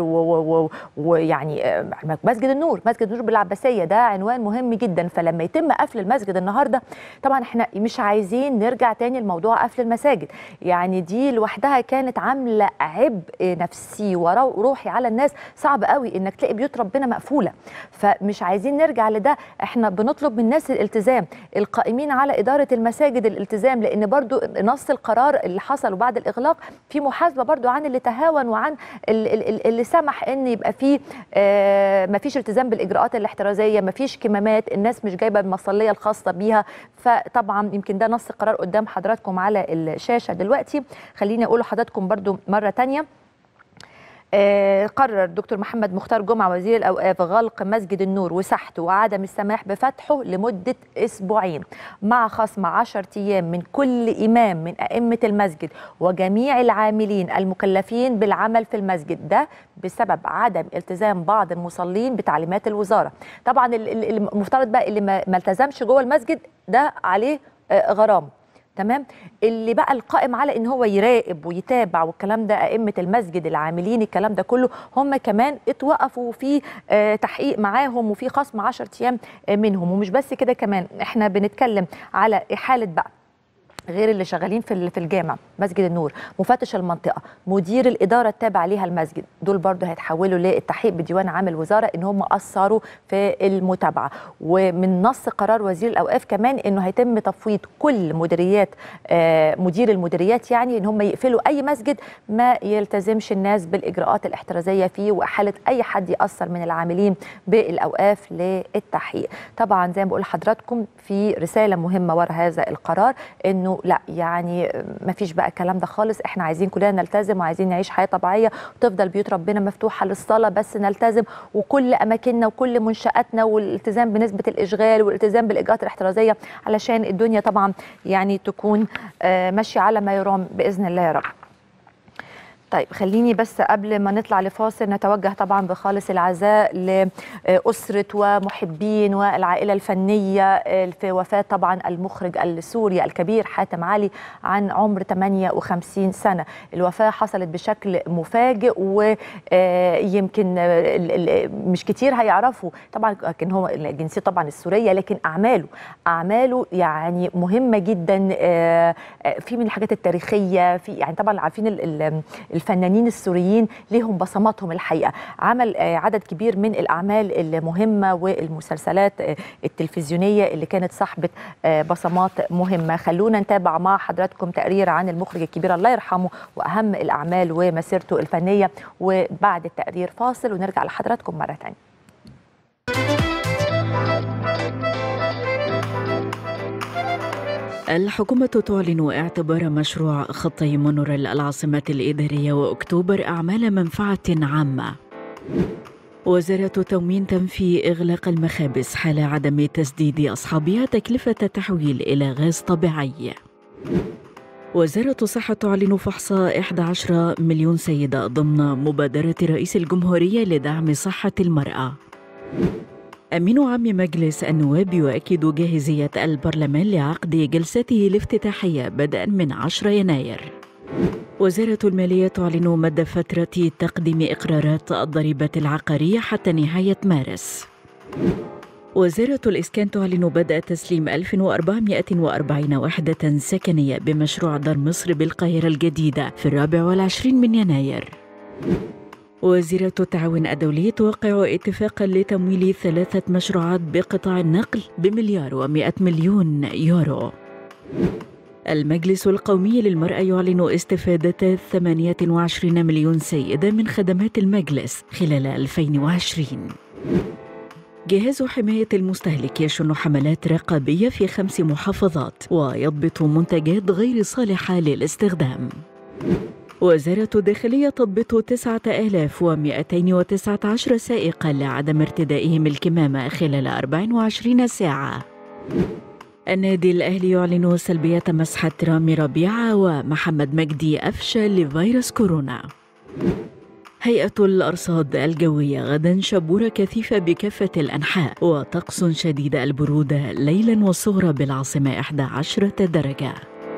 ويعني مسجد النور مسجد النور بالعباسيه ده عنوان مهم جدا فلما يتم قفل المسجد النهارده طبعا احنا مش عايزين نرجع تاني لموضوع قفل المساجد يعني دي لوحدها كانت عامله عبء نفسي وروحي على الناس صعب قوي انك تلاقي بيوت ربنا مقفوله فمش عايزين نرجع لده احنا بنطلب من الناس الالتزام القائمين على إدارة المساجد الالتزام لأن برضو نص القرار اللي حصل وبعد الإغلاق في محاسبة برضو عن اللي تهاون وعن اللي سمح أن يبقى فيه آه ما فيش التزام بالإجراءات الاحترازية ما فيش كمامات الناس مش جايبة المصلية الخاصة بيها فطبعا يمكن ده نص القرار قدام حضراتكم على الشاشة دلوقتي خليني أقول لحضراتكم برضو مرة تانية آه قرر دكتور محمد مختار جمعة وزير الأوقاف غلق مسجد النور وسحته وعدم السماح بفتحه لمدة أسبوعين مع خصم 10 أيام من كل إمام من أئمة المسجد وجميع العاملين المكلفين بالعمل في المسجد ده بسبب عدم التزام بعض المصلين بتعليمات الوزارة طبعا المفترض بقى اللي ما التزمش جوه المسجد ده عليه آه غرامه تمام اللي بقى القائم على ان هو يراقب ويتابع والكلام ده ائمه المسجد العاملين الكلام ده كله هم كمان اتوقفوا في آه تحقيق معاهم وفي خصم 10 ايام آه منهم ومش بس كده كمان احنا بنتكلم على احاله بقى غير اللي شغالين في في الجامع مسجد النور مفتش المنطقه مدير الاداره التابع ليها المسجد دول برضه هيتحولوا للتحقيق بديوان عام الوزاره ان هم اثروا في المتابعه ومن نص قرار وزير الاوقاف كمان انه هيتم تفويض كل مديريات آه مدير المديريات يعني ان هم يقفلوا اي مسجد ما يلتزمش الناس بالاجراءات الاحترازيه فيه واحاله اي حد ياثر من العاملين بالاوقاف للتحقيق طبعا زي ما بقول لحضراتكم في رساله مهمه ورا هذا القرار انه لا يعني ما فيش بقى الكلام ده خالص احنا عايزين كلنا نلتزم وعايزين نعيش حياه طبيعيه وتفضل بيوت ربنا مفتوحه للصلاه بس نلتزم وكل اماكننا وكل منشاتنا والالتزام بنسبه الاشغال والالتزام بالاجراءات الاحترازيه علشان الدنيا طبعا يعني تكون ماشيه على ما يرام باذن الله يا رب. طيب خليني بس قبل ما نطلع لفاصل نتوجه طبعا بخالص العزاء لأسرة ومحبين والعائلة الفنية في وفاة طبعا المخرج السوري الكبير حاتم علي عن عمر 58 سنة الوفاة حصلت بشكل مفاجئ ويمكن مش كتير هيعرفوا طبعا كان هو الجنسية طبعا السورية لكن أعماله أعماله يعني مهمة جدا في من الحاجات التاريخية في يعني طبعا عارفين الفنانين السوريين ليهم بصماتهم الحقيقه عمل عدد كبير من الاعمال المهمه والمسلسلات التلفزيونيه اللي كانت صاحبه بصمات مهمه خلونا نتابع مع حضراتكم تقرير عن المخرج الكبير الله يرحمه واهم الاعمال ومسيرته الفنيه وبعد التقرير فاصل ونرجع لحضراتكم مره ثانيه الحكومة تعلن اعتبار مشروع خطي مونوريل العاصمة الإدارية وأكتوبر أعمال منفعة عامة وزارة التموين تنفي إغلاق المخابز حال عدم تسديد أصحابها تكلفة التحويل إلى غاز طبيعي وزارة الصحة تعلن فحص 11 مليون سيدة ضمن مبادرة رئيس الجمهورية لدعم صحة المرأة أمين عام مجلس النواب يؤكد جاهزية البرلمان لعقد جلسته الافتتاحية بدءا من 10 يناير وزارة المالية تعلن مد فترة تقديم إقرارات الضريبة العقارية حتى نهاية مارس وزارة الإسكان تعلن بدء تسليم 1440 وحدة سكنية بمشروع دار مصر بالقاهرة الجديدة في الرابع والعشرين من يناير وزيرة التعاون الدولي توقع اتفاقا لتمويل ثلاثة مشروعات بقطاع النقل بمليار ومئة مليون يورو المجلس القومي للمرأة يعلن استفادة 28 مليون سيدة من خدمات المجلس خلال 2020 جهاز حماية المستهلك يشن حملات رقابية في خمس محافظات ويضبط منتجات غير صالحة للاستخدام وزارة الداخلية تضبط 9219 سائقا لعدم ارتدائهم الكمامة خلال 24 ساعة النادي الأهلي يعلن سلبية مسحة رامي ربيعة ومحمد مجدي أفشى لفيروس كورونا هيئة الأرصاد الجوية غدا شبورة كثيفة بكافة الأنحاء وطقس شديد البرودة ليلا والصغرى بالعاصمة 11 درجة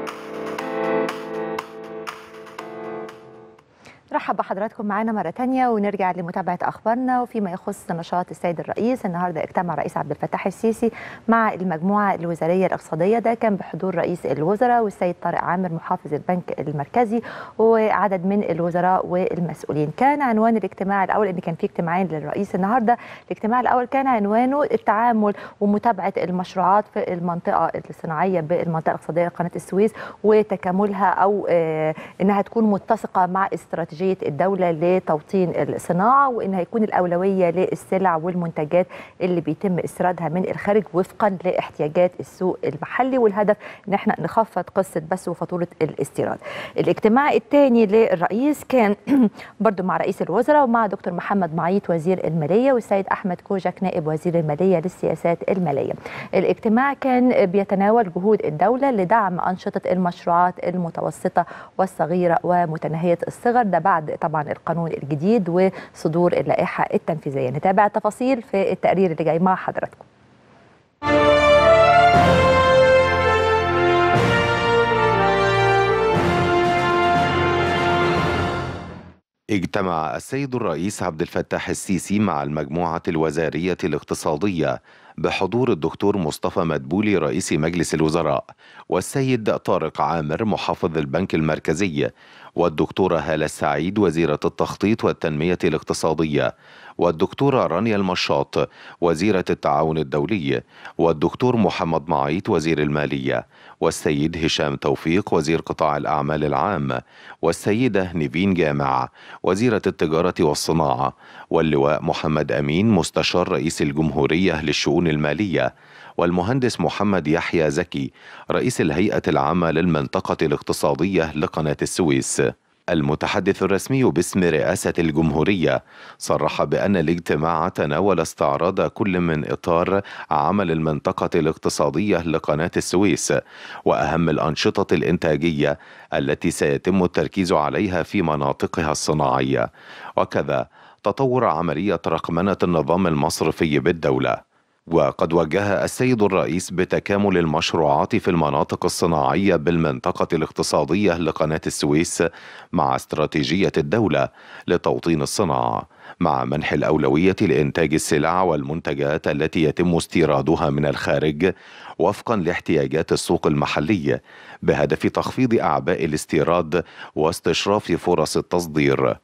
نرحب بحضراتكم معانا مرة تانية ونرجع لمتابعة أخبارنا وفيما يخص نشاط السيد الرئيس النهاردة اجتمع الرئيس عبد الفتاح السيسي مع المجموعة الوزارية الاقتصادية ده كان بحضور رئيس الوزراء والسيد طارق عامر محافظ البنك المركزي وعدد من الوزراء والمسؤولين كان عنوان الاجتماع الأول إن كان في اجتماعين للرئيس النهاردة الاجتماع الأول كان عنوانه التعامل ومتابعة المشروعات في المنطقة الصناعية بالمنطقة الاقتصادية قناة السويس وتكاملها أو آه إنها تكون متسقة مع استراتيجية استراتيجيه الدوله لتوطين الصناعه وان هيكون الاولويه للسلع والمنتجات اللي بيتم استيرادها من الخارج وفقا لاحتياجات السوق المحلي والهدف ان احنا نخفض قصه بس وفاتوره الاستيراد. الاجتماع الثاني للرئيس كان برضو مع رئيس الوزراء ومع دكتور محمد معيط وزير الماليه والسيد احمد كوجك نائب وزير الماليه للسياسات الماليه. الاجتماع كان بيتناول جهود الدوله لدعم انشطه المشروعات المتوسطه والصغيره ومتناهيه الصغر ده بعد طبعا القانون الجديد وصدور اللائحه التنفيذيه نتابع التفاصيل في التقرير اللي جاي مع حضراتكم اجتمع السيد الرئيس عبد الفتاح السيسي مع المجموعة الوزارية الاقتصادية بحضور الدكتور مصطفى مدبولي رئيس مجلس الوزراء والسيد طارق عامر محافظ البنك المركزي والدكتورة هالة السعيد وزيرة التخطيط والتنمية الاقتصادية والدكتورة رانيا المشاط وزيرة التعاون الدولي والدكتور محمد معيط وزير المالية والسيد هشام توفيق وزير قطاع الأعمال العام والسيدة نيفين جامع وزيرة التجارة والصناعة واللواء محمد أمين مستشار رئيس الجمهورية للشؤون المالية والمهندس محمد يحيى زكي رئيس الهيئة العامة للمنطقة الاقتصادية لقناة السويس المتحدث الرسمي باسم رئاسة الجمهورية صرح بأن الاجتماع تناول استعراض كل من إطار عمل المنطقة الاقتصادية لقناة السويس وأهم الأنشطة الإنتاجية التي سيتم التركيز عليها في مناطقها الصناعية وكذا تطور عملية رقمنة النظام المصرفي بالدولة وقد وجه السيد الرئيس بتكامل المشروعات في المناطق الصناعيه بالمنطقه الاقتصاديه لقناه السويس مع استراتيجيه الدوله لتوطين الصناعه مع منح الاولويه لانتاج السلع والمنتجات التي يتم استيرادها من الخارج وفقا لاحتياجات السوق المحلي بهدف تخفيض اعباء الاستيراد واستشراف فرص التصدير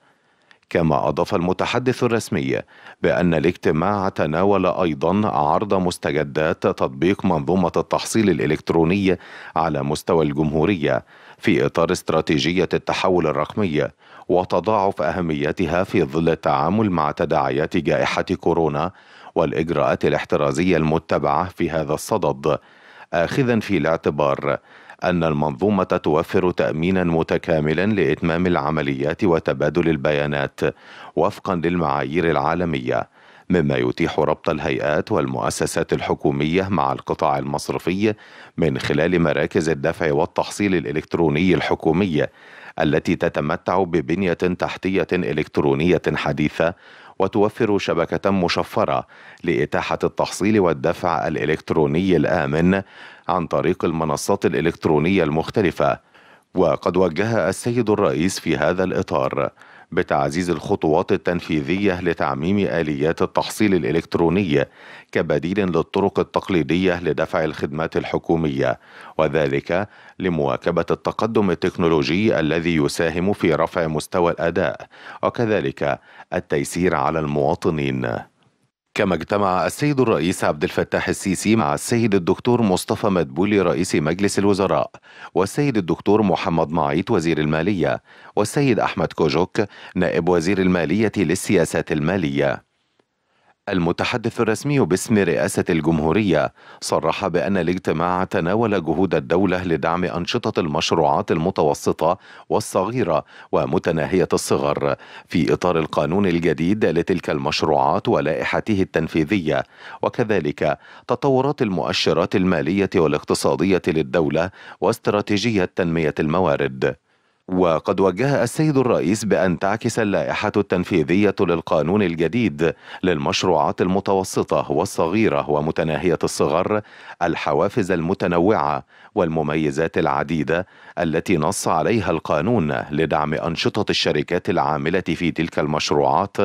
كما أضاف المتحدث الرسمي بأن الاجتماع تناول أيضا عرض مستجدات تطبيق منظومة التحصيل الإلكتروني على مستوى الجمهورية في إطار استراتيجية التحول الرقمي وتضاعف أهميتها في ظل التعامل مع تداعيات جائحة كورونا والإجراءات الاحترازية المتبعة في هذا الصدد آخذا في الاعتبار أن المنظومة توفر تأمينا متكاملا لإتمام العمليات وتبادل البيانات وفقا للمعايير العالمية مما يتيح ربط الهيئات والمؤسسات الحكومية مع القطاع المصرفي من خلال مراكز الدفع والتحصيل الإلكتروني الحكومية التي تتمتع ببنية تحتية إلكترونية حديثة وتوفر شبكة مشفرة لإتاحة التحصيل والدفع الإلكتروني الآمن عن طريق المنصات الإلكترونية المختلفة وقد وجه السيد الرئيس في هذا الإطار بتعزيز الخطوات التنفيذية لتعميم آليات التحصيل الإلكتروني كبديل للطرق التقليدية لدفع الخدمات الحكومية وذلك لمواكبة التقدم التكنولوجي الذي يساهم في رفع مستوى الأداء وكذلك التيسير على المواطنين كما اجتمع السيد الرئيس عبد الفتاح السيسي مع السيد الدكتور مصطفى مدبولي رئيس مجلس الوزراء والسيد الدكتور محمد معيط وزير المالية والسيد أحمد كوجوك نائب وزير المالية للسياسات المالية المتحدث الرسمي باسم رئاسة الجمهورية صرح بأن الاجتماع تناول جهود الدولة لدعم أنشطة المشروعات المتوسطة والصغيرة ومتناهية الصغر في إطار القانون الجديد لتلك المشروعات ولائحته التنفيذية وكذلك تطورات المؤشرات المالية والاقتصادية للدولة واستراتيجية تنمية الموارد وقد وجه السيد الرئيس بأن تعكس اللائحة التنفيذية للقانون الجديد للمشروعات المتوسطة والصغيرة ومتناهية الصغر الحوافز المتنوعة والمميزات العديدة التي نص عليها القانون لدعم أنشطة الشركات العاملة في تلك المشروعات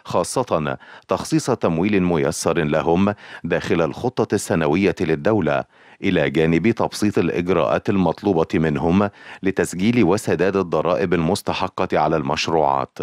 خاصة تخصيص تمويل ميسر لهم داخل الخطة السنوية للدولة إلى جانب تبسيط الإجراءات المطلوبة منهم لتسجيل وسداد الضرائب المستحقة على المشروعات.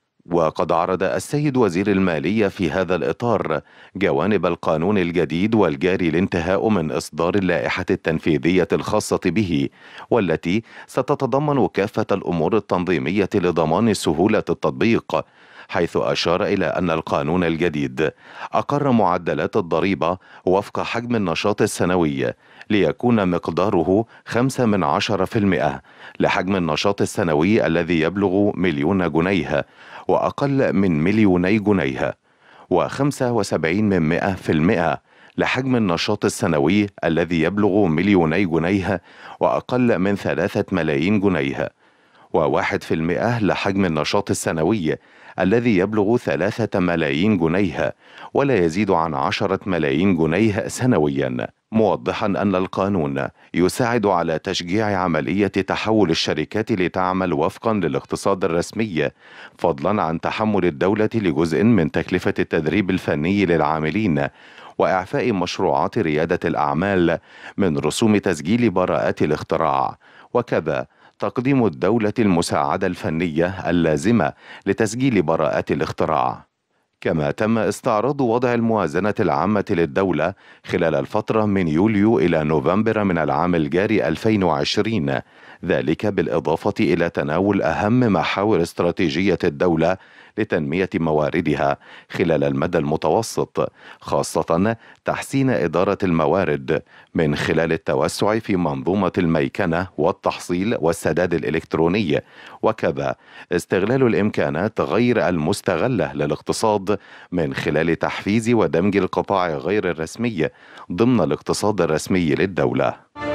وقد عرض السيد وزير المالية في هذا الإطار جوانب القانون الجديد والجاري الانتهاء من إصدار اللائحة التنفيذية الخاصة به والتي ستتضمن كافة الأمور التنظيمية لضمان سهولة التطبيق حيث أشار إلى أن القانون الجديد أقر معدلات الضريبة وفق حجم النشاط السنوي ليكون مقداره خمسة من عشرة في المئة لحجم النشاط السنوي الذي يبلغ مليون جنيه وأقل من مليوني جنيه وخمسة وسبعين من مئة في المئة لحجم النشاط السنوي الذي يبلغ مليوني جنيه وأقل من ثلاثة ملايين جنيه وواحد في المئة لحجم النشاط السنوي الذي يبلغ ثلاثة ملايين جنيه ولا يزيد عن عشرة ملايين جنيه سنويا موضحا أن القانون يساعد على تشجيع عملية تحول الشركات لتعمل وفقا للاقتصاد الرسمي فضلا عن تحمل الدولة لجزء من تكلفة التدريب الفني للعاملين وإعفاء مشروعات ريادة الأعمال من رسوم تسجيل براءات الاختراع وكذا تقديم الدولة المساعدة الفنية اللازمة لتسجيل براءات الاختراع كما تم استعراض وضع الموازنة العامة للدولة خلال الفترة من يوليو إلى نوفمبر من العام الجاري 2020 ذلك بالإضافة إلى تناول أهم محاور استراتيجية الدولة لتنمية مواردها خلال المدى المتوسط خاصة تحسين إدارة الموارد من خلال التوسع في منظومة الميكنة والتحصيل والسداد الإلكتروني وكذا استغلال الإمكانات غير المستغلة للاقتصاد من خلال تحفيز ودمج القطاع غير الرسمي ضمن الاقتصاد الرسمي للدولة.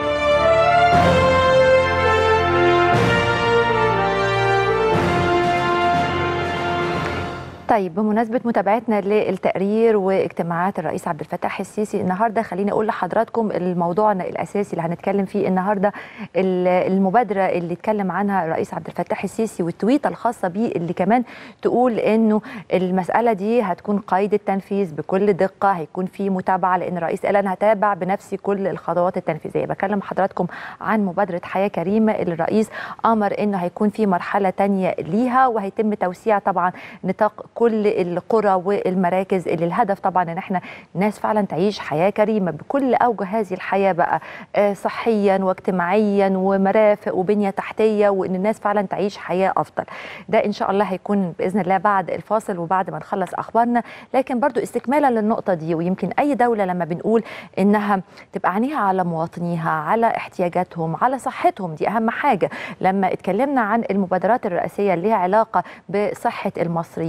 طيب بمناسبة متابعتنا للتقرير واجتماعات الرئيس عبد الفتاح السيسي النهارده خليني اقول لحضراتكم الموضوع الاساسي اللي هنتكلم فيه النهارده المبادرة اللي اتكلم عنها الرئيس عبد الفتاح السيسي والتويته الخاصة بيه اللي كمان تقول انه المسألة دي هتكون قيد التنفيذ بكل دقة هيكون في متابعة لان الرئيس قال انا هتابع بنفسي كل الخطوات التنفيذية بكلم حضراتكم عن مبادرة حياة كريمة اللي الرئيس امر انه هيكون في مرحلة تانية ليها وهيتم توسيع طبعا نطاق كل القرى والمراكز اللي الهدف طبعا ان احنا الناس فعلا تعيش حياه كريمه بكل اوجه هذه الحياه بقى صحيا واجتماعيا ومرافق وبنيه تحتيه وان الناس فعلا تعيش حياه افضل ده ان شاء الله هيكون باذن الله بعد الفاصل وبعد ما نخلص اخبارنا لكن برضو استكمالا للنقطه دي ويمكن اي دوله لما بنقول انها تبقى عينيها على مواطنيها على احتياجاتهم على صحتهم دي اهم حاجه لما اتكلمنا عن المبادرات الرئاسيه اللي ليها علاقه بصحه المصريين ومين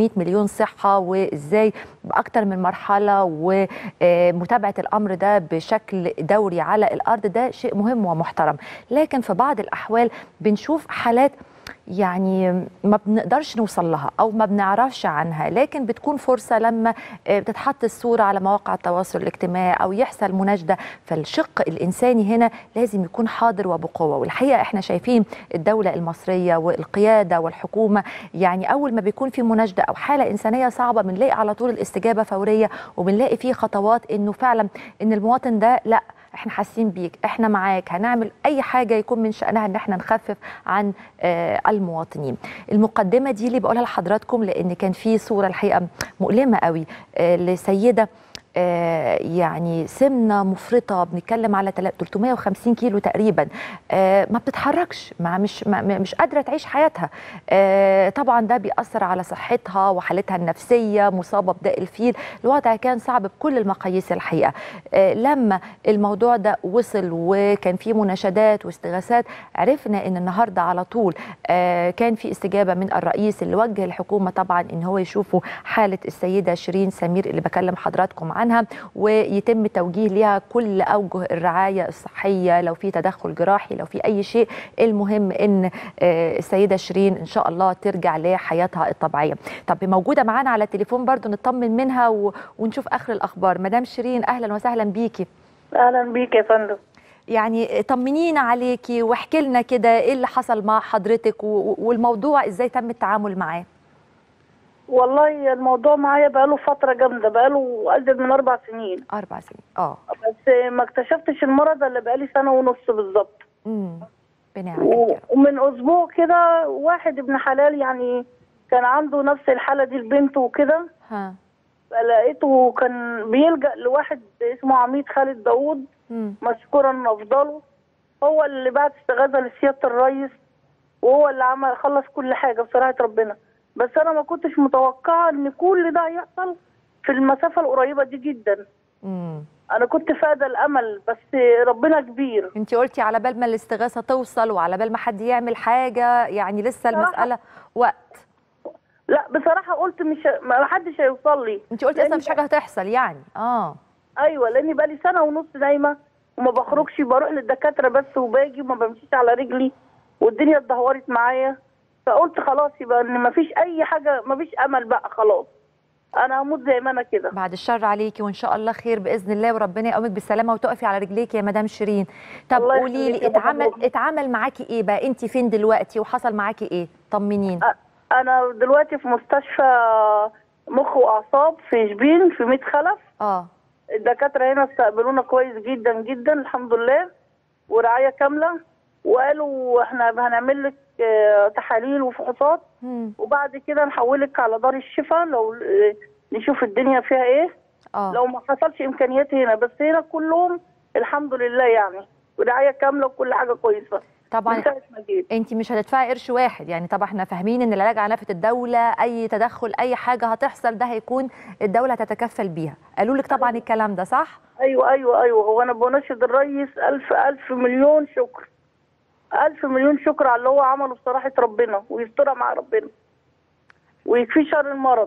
600 مليون صحه وازاي باكتر من مرحله ومتابعه الامر ده بشكل دوري على الارض ده شيء مهم ومحترم لكن في بعض الاحوال بنشوف حالات يعني ما بنقدرش نوصل لها او ما بنعرفش عنها لكن بتكون فرصه لما بتتحط الصوره على مواقع التواصل الاجتماعي او يحصل مناشده فالشق الانساني هنا لازم يكون حاضر وبقوه والحقيقه احنا شايفين الدوله المصريه والقياده والحكومه يعني اول ما بيكون في مناشده او حاله انسانيه صعبه بنلاقي على طول الاستجابه فوريه وبنلاقي فيه خطوات انه فعلا ان المواطن ده لا احنا حاسين بيك احنا معاك هنعمل اي حاجه يكون من شانها ان احنا نخفف عن آه المواطنين المقدمه دي اللي بقولها لحضراتكم لان كان في صوره الحقيقه مؤلمه قوي آه لسيده آه يعني سمنه مفرطه بنتكلم على 350 كيلو تقريبا آه ما بتتحركش ما مش ما مش قادره تعيش حياتها آه طبعا ده بيأثر على صحتها وحالتها النفسيه مصابه بداء الفيل الوضع كان صعب بكل المقاييس الحقيقه لما الموضوع ده وصل وكان في مناشدات واستغاثات عرفنا ان النهارده على طول كان في استجابه من الرئيس اللي وجه الحكومه طبعا ان هو يشوفوا حاله السيده شيرين سمير اللي بكلم حضراتكم عنها عنها ويتم توجيه ليها كل اوجه الرعايه الصحيه لو في تدخل جراحي لو في اي شيء المهم ان السيده شيرين ان شاء الله ترجع لحياتها الطبيعيه طب موجوده معانا على التليفون برضو نطمن منها و... ونشوف اخر الاخبار مدام شيرين اهلا وسهلا بيكي اهلا بيك يا فندم يعني طمنينا عليكي واحكي لنا كده ايه اللي حصل مع حضرتك و... والموضوع ازاي تم التعامل معاه والله الموضوع معايا بقاله فترة جامدة بقاله أزيد من أربع سنين أربع سنين اه بس ما اكتشفتش المرض إلا بقالي سنة ونص بالظبط امم و... ومن أسبوع كده واحد ابن حلال يعني كان عنده نفس الحالة دي لبنته وكده ها لقيته كان بيلجأ لواحد اسمه عميد خالد داوود مشكورا أفضله هو اللي بعت استغاثة لسيادة الرئيس وهو اللي عمل خلص كل حاجة بصراحة ربنا بس انا ما كنتش متوقعه ان كل ده هيحصل في المسافه القريبه دي جدا امم انا كنت فاقده الامل بس ربنا كبير انت قلتي على بال ما الاستغاثه توصل وعلى بال ما حد يعمل حاجه يعني لسه المساله وقت لا بصراحه قلت مش ما حدش هيوصل لي انت قلتي اصلا مش حاجه هتحصل يعني اه ايوه لاني بقالي سنه ونص نايمه وما بخرجش بروح للدكاتره بس وباجي وما بمشيش على رجلي والدنيا اتدهورت معايا فقلت خلاص يبقى ان مفيش اي حاجه مفيش امل بقى خلاص انا هموت زي ما انا كده بعد الشر عليكي وان شاء الله خير باذن الله وربنا يقومك بالسلامه وتقفي على رجليك يا مدام شيرين طب قولي لي اتعمل اتعمل معاكي ايه بقى انت فين دلوقتي وحصل معاكي ايه طمنين انا دلوقتي في مستشفى مخ واعصاب في شبين في ميت خلف اه الدكاتره هنا استقبلونا كويس جدا جدا الحمد لله ورعايه كامله وقالوا احنا هنعمل لك تحاليل وفحوصات وبعد كده نحولك على دار الشفاء لو نشوف الدنيا فيها ايه أوه. لو ما حصلش امكانيات هنا بس هنا كلهم الحمد لله يعني ورعايه كامله وكل حاجه كويسه طبعا انت مش هتدفعي قرش واحد يعني طبعا احنا فاهمين ان العلاج على نفقه الدوله اي تدخل اي حاجه هتحصل ده هيكون الدوله هتتكفل بيها قالوا لك طبعا الكلام ده صح ايوه ايوه ايوه هو انا بناشد الرئيس الف الف مليون شكر ألف مليون شكر على اللي هو عمله بصراحة ربنا ويسترها مع ربنا ويكفي شر المرض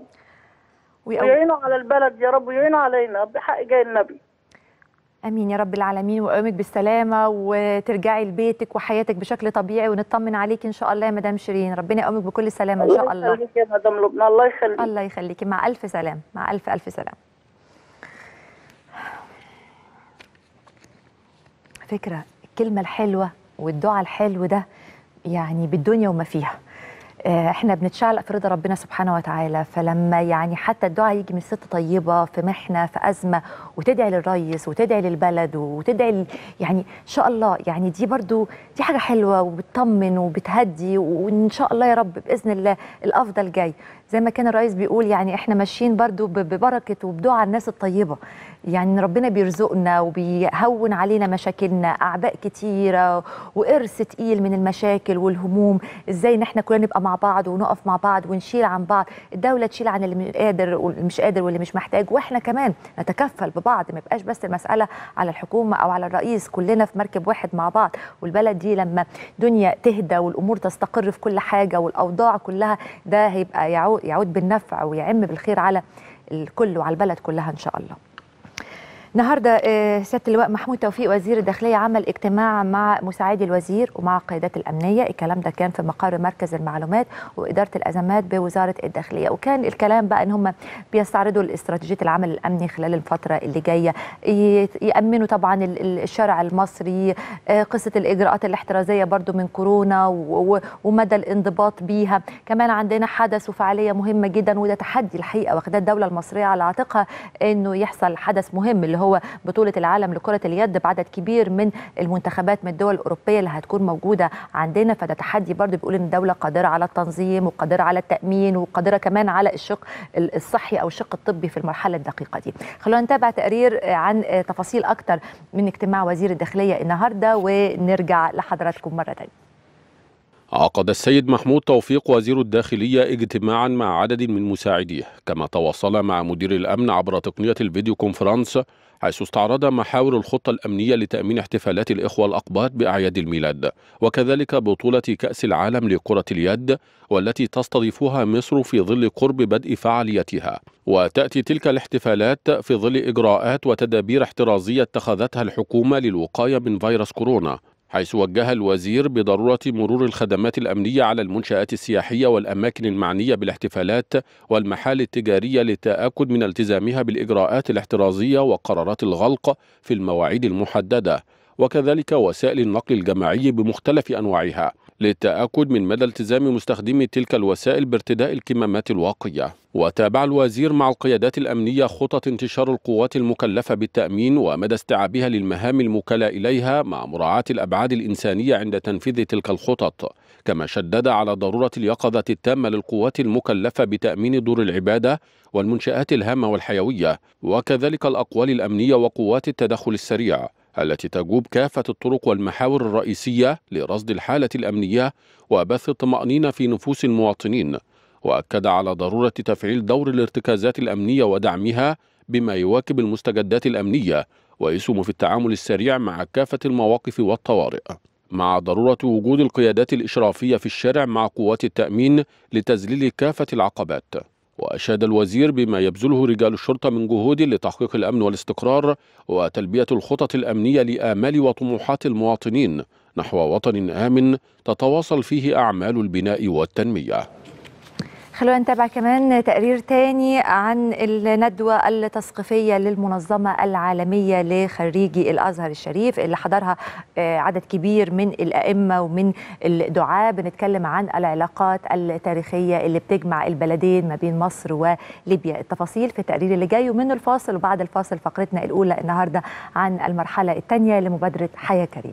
ويعينوا على البلد يا رب ويعينوا علينا بحق جاي النبي امين يا رب العالمين ويقومك بالسلامه وترجعي لبيتك وحياتك بشكل طبيعي ونطمن عليك ان شاء الله يا مدام شيرين ربنا يقومك بكل سلامه ان شاء الله الله يخليك يا مدام لبنى الله يخليك الله يخليكي مع الف سلام مع الف الف سلام فكره الكلمه الحلوه والدعاء الحلو ده يعني بالدنيا وما فيها احنا بنتشعلق في رضا ربنا سبحانه وتعالى فلما يعني حتى الدعاء يجي من ست طيبه في محنه في ازمه وتدعي للريس وتدعي للبلد وتدعي يعني ان شاء الله يعني دي برضو دي حاجه حلوه وبتطمن وبتهدي وان شاء الله يا رب باذن الله الافضل جاي زي ما كان الرئيس بيقول يعني احنا ماشيين برضو ببركه وبدعاء الناس الطيبه يعني إن ربنا بيرزقنا وبيهون علينا مشاكلنا اعباء كتيره وارث تقيل من المشاكل والهموم ازاي ان احنا كلنا نبقى مع بعض ونقف مع بعض ونشيل عن بعض الدوله تشيل عن اللي مش قادر واللي مش قادر واللي مش محتاج واحنا كمان نتكفل ببعض ما يبقاش بس المساله على الحكومه او على الرئيس كلنا في مركب واحد مع بعض والبلد دي لما دنيا تهدى والامور تستقر في كل حاجه والاوضاع كلها ده هيبقى يعود, يعود بالنفع ويعم بالخير على الكل وعلى البلد كلها ان شاء الله النهارده سياده اللواء محمود توفيق وزير الداخليه عمل اجتماع مع مساعدي الوزير ومع القيادات الامنيه الكلام ده كان في مقر مركز المعلومات واداره الازمات بوزاره الداخليه وكان الكلام بقى ان هم بيستعرضوا الاستراتيجيه العمل الامني خلال الفتره اللي جايه يامنوا طبعا الشارع المصري قصه الاجراءات الاحترازيه برضو من كورونا ومدى الانضباط بيها كمان عندنا حدث وفعاليه مهمه جدا وده تحدي الحقيقه واخدها الدوله المصريه على عاتقها انه يحصل حدث مهم اللي هو هو بطولة العالم لكرة اليد بعدد كبير من المنتخبات من الدول الأوروبية اللي هتكون موجودة عندنا فده تحدي برضه بيقول إن الدولة قادرة على التنظيم وقادرة على التأمين وقادرة كمان على الشق الصحي أو الشق الطبي في المرحلة الدقيقة دي خلونا نتابع تقرير عن تفاصيل أكتر من اجتماع وزير الداخلية النهاردة ونرجع لحضراتكم مرة تانية عقد السيد محمود توفيق وزير الداخلية اجتماعا مع عدد من مساعديه كما تواصل مع مدير الأمن عبر تقنية الفيديو كونفرنس حيث استعرض محاور الخطة الأمنية لتأمين احتفالات الإخوة الأقباط بأعياد الميلاد وكذلك بطولة كأس العالم لكرة اليد والتي تستضيفها مصر في ظل قرب بدء فعاليتها وتأتي تلك الاحتفالات في ظل إجراءات وتدابير احترازية اتخذتها الحكومة للوقاية من فيروس كورونا حيث وجه الوزير بضرورة مرور الخدمات الأمنية على المنشآت السياحية والأماكن المعنية بالاحتفالات والمحال التجارية للتأكد من التزامها بالإجراءات الاحترازية وقرارات الغلق في المواعيد المحددة وكذلك وسائل النقل الجماعي بمختلف أنواعها للتأكد من مدى التزام مستخدمي تلك الوسائل بارتداء الكمامات الواقية وتابع الوزير مع القيادات الأمنية خطط انتشار القوات المكلفة بالتأمين ومدى استيعابها للمهام الموكلة إليها مع مراعاة الأبعاد الإنسانية عند تنفيذ تلك الخطط كما شدد على ضرورة اليقظة التامة للقوات المكلفة بتأمين دور العبادة والمنشآت الهامة والحيوية وكذلك الأقوال الأمنية وقوات التدخل السريع التي تجوب كافة الطرق والمحاور الرئيسية لرصد الحالة الأمنية وبث الطمأنينة في نفوس المواطنين وأكد على ضرورة تفعيل دور الارتكازات الأمنية ودعمها بما يواكب المستجدات الأمنية ويسهم في التعامل السريع مع كافة المواقف والطوارئ مع ضرورة وجود القيادات الإشرافية في الشارع مع قوات التأمين لتذليل كافة العقبات وأشاد الوزير بما يبذله رجال الشرطة من جهود لتحقيق الأمن والاستقرار وتلبية الخطط الأمنية لآمال وطموحات المواطنين نحو وطن آمن تتواصل فيه أعمال البناء والتنمية خلونا نتابع كمان تقرير تاني عن الندوة التثقيفية للمنظمة العالمية لخريجي الأزهر الشريف اللي حضرها عدد كبير من الأئمة ومن الدعاة بنتكلم عن العلاقات التاريخية اللي بتجمع البلدين ما بين مصر وليبيا التفاصيل في التقرير اللي جاي ومن الفاصل وبعد الفاصل فقرتنا الأولى النهاردة عن المرحلة الثانية لمبادرة حياة كريم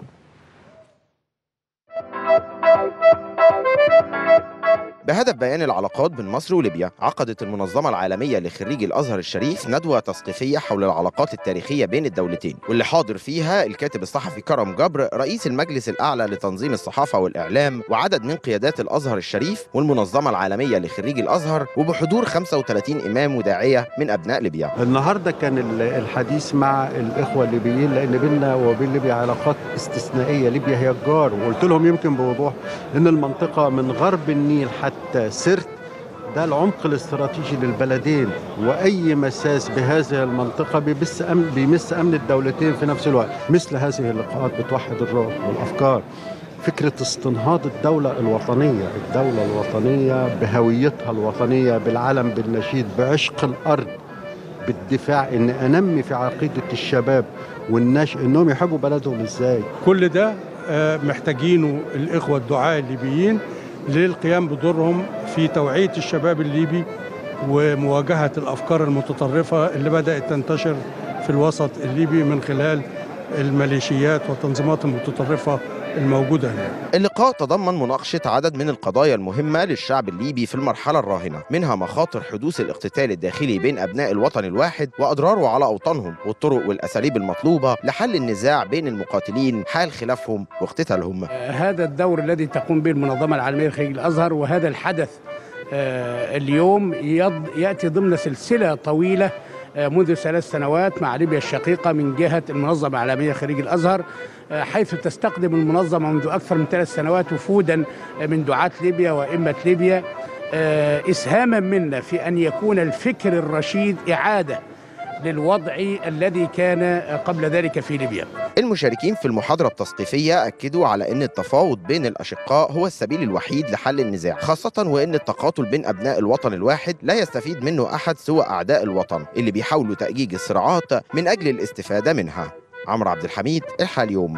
بهدف بيان العلاقات بين مصر وليبيا عقدت المنظمة العالمية لخريجي الأزهر الشريف ندوة تثقيفية حول العلاقات التاريخية بين الدولتين واللي حاضر فيها الكاتب الصحفي كرم جبر رئيس المجلس الأعلى لتنظيم الصحافة والإعلام وعدد من قيادات الأزهر الشريف والمنظمة العالمية لخريجي الأزهر وبحضور 35 إمام وداعية من أبناء ليبيا النهاردة كان الحديث مع الإخوة الليبيين لأن بيننا وبين ليبيا علاقات استثنائية ليبيا هي الجار وقلت لهم يمكن بوضوح أن المنطقة من غرب النيل حتى حتى سرت ده العمق الاستراتيجي للبلدين واي مساس بهذه المنطقه بيمس امن بيمس امن الدولتين في نفس الوقت مثل هذه اللقاءات بتوحد الروح والافكار فكرة استنهاض الدولة الوطنية الدولة الوطنية بهويتها الوطنية بالعلم بالنشيد بعشق الأرض بالدفاع ان انمي في عقيدة الشباب والنشء انهم يحبوا بلدهم ازاي كل ده محتاجينه الاخوة الدعاء الليبيين للقيام بدورهم في توعية الشباب الليبي ومواجهة الأفكار المتطرفة اللي بدأت تنتشر في الوسط الليبي من خلال الميليشيات والتنظيمات المتطرفة الموجوده هناك. اللقاء تضمن مناقشه عدد من القضايا المهمه للشعب الليبي في المرحله الراهنه، منها مخاطر حدوث الاقتتال الداخلي بين ابناء الوطن الواحد واضراره على اوطانهم، والطرق والاساليب المطلوبه لحل النزاع بين المقاتلين حال خلافهم واقتتالهم. هذا الدور الذي تقوم به المنظمه العالميه لخريج الازهر وهذا الحدث آه، اليوم يض- ياتي ضمن سلسله طويله آه، منذ ثلاث سنوات مع ليبيا الشقيقه من جهه المنظمه العالميه خريج الازهر آه، حيث تستخدم المنظمه منذ اكثر من ثلاث سنوات وفودا آه، من دعاه ليبيا وائمه ليبيا آه، اسهاما منا في ان يكون الفكر الرشيد اعاده للوضع الذي كان قبل ذلك في ليبيا المشاركين في المحاضرة التثقيفية أكدوا على أن التفاوض بين الأشقاء هو السبيل الوحيد لحل النزاع خاصة وأن التقاتل بين أبناء الوطن الواحد لا يستفيد منه أحد سوى أعداء الوطن اللي بيحاولوا تأجيج الصراعات من أجل الاستفادة منها عمرو عبد الحميد الحال يوم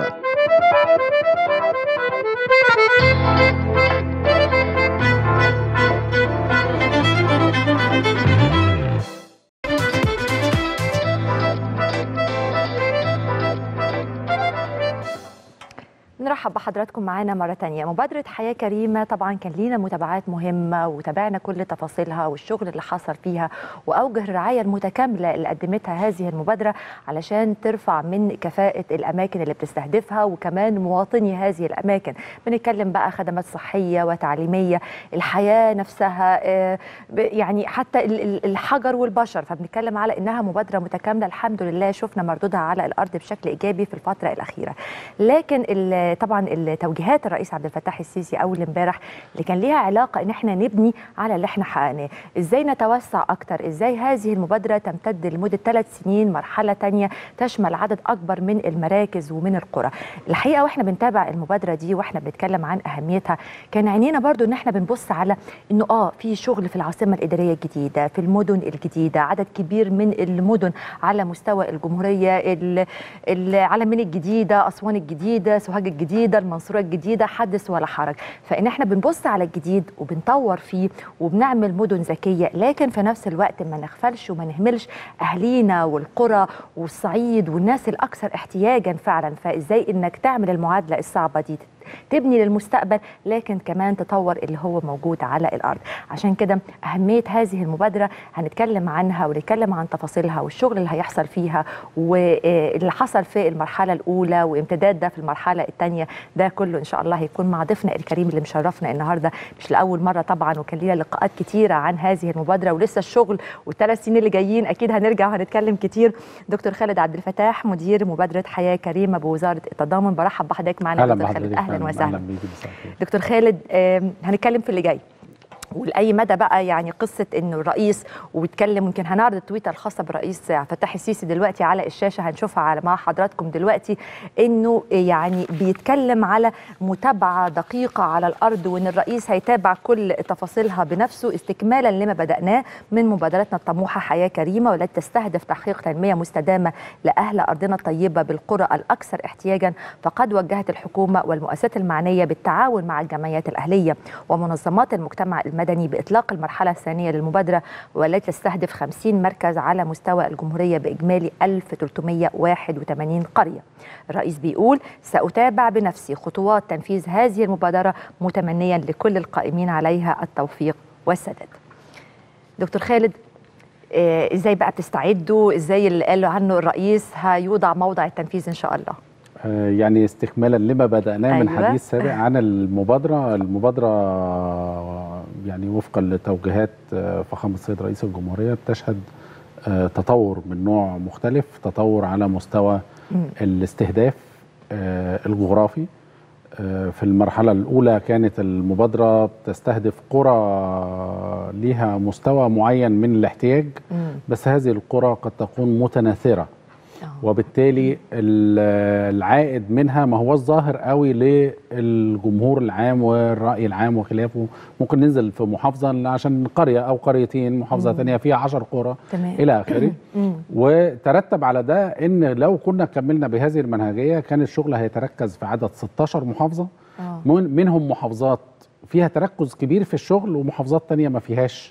نرحب بحضراتكم معانا مرة تانية مبادرة حياة كريمة طبعا كان لينا متابعات مهمة وتابعنا كل تفاصيلها والشغل اللي حصل فيها وأوجه الرعاية المتكاملة اللي قدمتها هذه المبادرة علشان ترفع من كفاءة الأماكن اللي بتستهدفها وكمان مواطني هذه الأماكن بنتكلم بقى خدمات صحية وتعليمية الحياة نفسها آه، ب- يعني حتى ال- ال- الحجر والبشر فبنتكلم على إنها مبادرة متكاملة الحمد لله شفنا مردودها على الأرض بشكل إيجابي في الفترة الأخيرة لكن ال- طبعا التوجيهات الرئيس عبد الفتاح السيسي اول امبارح اللي كان ليها علاقه ان احنا نبني على اللي احنا حققناه ازاي نتوسع اكتر ازاي هذه المبادره تمتد لمده ثلاث سنين مرحله تانية تشمل عدد اكبر من المراكز ومن القرى الحقيقه واحنا بنتابع المبادره دي واحنا بنتكلم عن اهميتها كان عينينا برضو ان احنا بنبص على انه اه في شغل في العاصمه الاداريه الجديده في المدن الجديده عدد كبير من المدن على مستوى الجمهوريه ال- العلمين الجديده اسوان الجديده سوهاج الجديده المنصوره الجديده حدث ولا حرج فان احنا بنبص على الجديد وبنطور فيه وبنعمل مدن ذكيه لكن في نفس الوقت ما نغفلش وما نهملش اهالينا والقرى والصعيد والناس الاكثر احتياجا فعلا فازاي انك تعمل المعادله الصعبه دي تبني للمستقبل لكن كمان تطور اللي هو موجود على الارض عشان كده اهميه هذه المبادره هنتكلم عنها ونتكلم عن تفاصيلها والشغل اللي هيحصل فيها واللي حصل في المرحله الاولى وامتداد ده في المرحله الثانيه ده كله ان شاء الله هيكون مع ضيفنا الكريم اللي مشرفنا النهارده مش لاول مره طبعا وكان لينا لقاءات كتيره عن هذه المبادره ولسه الشغل والثلاث سنين اللي جايين اكيد هنرجع وهنتكلم كتير دكتور خالد عبد الفتاح مدير مبادره حياه كريمه بوزاره التضامن برحب بحضرتك معانا اهلا دكتور خالد بحضرتك اهلا وسهلا بيكي مساء الخير. دكتور خالد آم، هنتكلم في اللي جاي ولاي مدى بقى يعني قصه انه الرئيس وبيتكلم يمكن هنعرض التويته الخاصه بالرئيس عبد الفتاح السيسي دلوقتي على الشاشه هنشوفها على مع حضراتكم دلوقتي انه يعني بيتكلم على متابعه دقيقه على الارض وان الرئيس هيتابع كل تفاصيلها بنفسه استكمالا لما بداناه من مبادرتنا الطموحه حياه كريمه والتي تستهدف تحقيق تنميه مستدامه لاهل ارضنا الطيبه بالقرى الاكثر احتياجا فقد وجهت الحكومه والمؤسسات المعنيه بالتعاون مع الجمعيات الاهليه ومنظمات المجتمع المدني باطلاق المرحله الثانيه للمبادره والتي تستهدف 50 مركز على مستوى الجمهوريه باجمالي 1381 قريه. الرئيس بيقول ساتابع بنفسي خطوات تنفيذ هذه المبادره متمنيا لكل القائمين عليها التوفيق والسداد. دكتور خالد آه، ازاي بقى بتستعدوا ازاي اللي قاله عنه الرئيس هيوضع موضع التنفيذ ان شاء الله آه، يعني استكمالا لما بدأناه من أيوة. حديث سابق عن المبادرة المبادرة يعني وفقا لتوجيهات آه، فخامة السيد رئيس الجمهورية بتشهد آه، تطور من نوع مختلف تطور على مستوى مم. الاستهداف آه، الجغرافي آه، في المرحلة الأولى كانت المبادرة بتستهدف قرى ليها مستوى معين من الاحتياج مم. بس هذه القرى قد تكون متناثرة وبالتالي ال- العائد منها ما هو الظاهر قوي للجمهور العام والرأي العام وخلافه ممكن ننزل في محافظة عشان قرية أو قريتين محافظة مم. تانية فيها عشر قرى تمام إلى آخره مم. وترتب على ده ان لو كنا كملنا بهذه المنهجيه كان الشغل هيتركز في عدد 16 محافظه آه. من منهم محافظات فيها تركز كبير في الشغل ومحافظات تانية ما فيهاش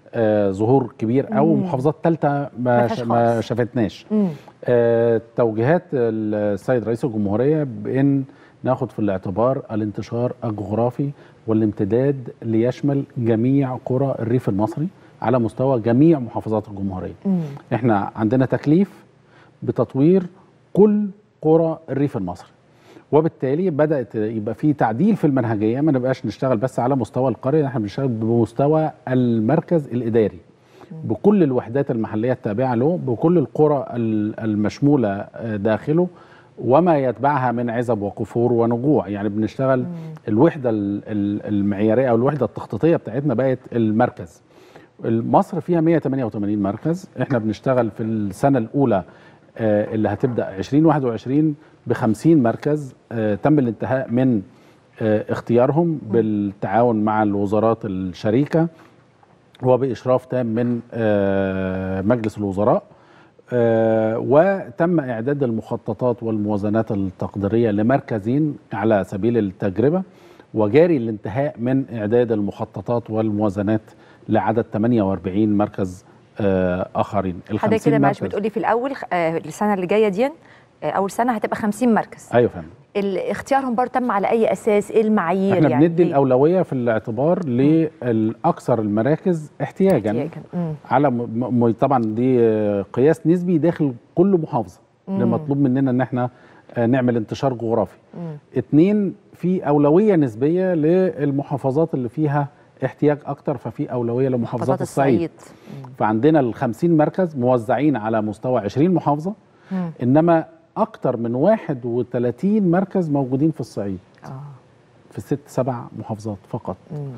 آه ظهور كبير او مم. محافظات ثالثه ما ما, فيهاش ش- ما خالص. شافتناش مم. آه، توجيهات السيد رئيس الجمهورية بأن ناخد في الاعتبار الانتشار الجغرافي والامتداد ليشمل جميع قرى الريف المصري على مستوى جميع محافظات الجمهورية مم. احنا عندنا تكليف بتطوير كل قرى الريف المصري وبالتالي بدات يبقى في تعديل في المنهجيه ما نبقاش نشتغل بس على مستوى القريه احنا بنشتغل بمستوى المركز الاداري بكل الوحدات المحليه التابعه له بكل القرى ال- المشموله آه، داخله وما يتبعها من عزب وكفور ونجوع يعني بنشتغل الوحده ال- ال- المعياريه او الوحده التخطيطيه بتاعتنا بقت المركز مصر فيها 188 مركز احنا بنشتغل في السنه الاولى آه، اللي هتبدا 2021 ب 50 مركز آه، تم الانتهاء من آه، اختيارهم بالتعاون مع الوزارات الشريكه وباشراف تام من آه، مجلس الوزراء آه، وتم اعداد المخططات والموازنات التقديريه لمركزين على سبيل التجربه وجاري الانتهاء من اعداد المخططات والموازنات لعدد 48 مركز آه، اخرين ال حضرتك 50 كده معلش مركز- بتقولي في الاول آه السنه اللي جايه دي آه اول سنه هتبقى 50 مركز ايوه فندم ال- اختيارهم برضه تم على اي اساس ايه المعايير احنا يعني بندي إيه؟ الاولويه في الاعتبار للاكثر المراكز احتياجا, احتياجاً. مم. على م... م... طبعا دي آه، قياس نسبي داخل كل محافظه مم. اللي مطلوب مننا ان احنا آه، نعمل انتشار جغرافي مم. اتنين في اولويه نسبيه للمحافظات اللي فيها احتياج اكتر ففي اولويه لمحافظات محافظات الصعيد الصعيد فعندنا ال 50 مركز موزعين على مستوى 20 محافظه مم. انما اكتر من 31 مركز موجودين في الصعيد اه في ست سبع محافظات فقط مم.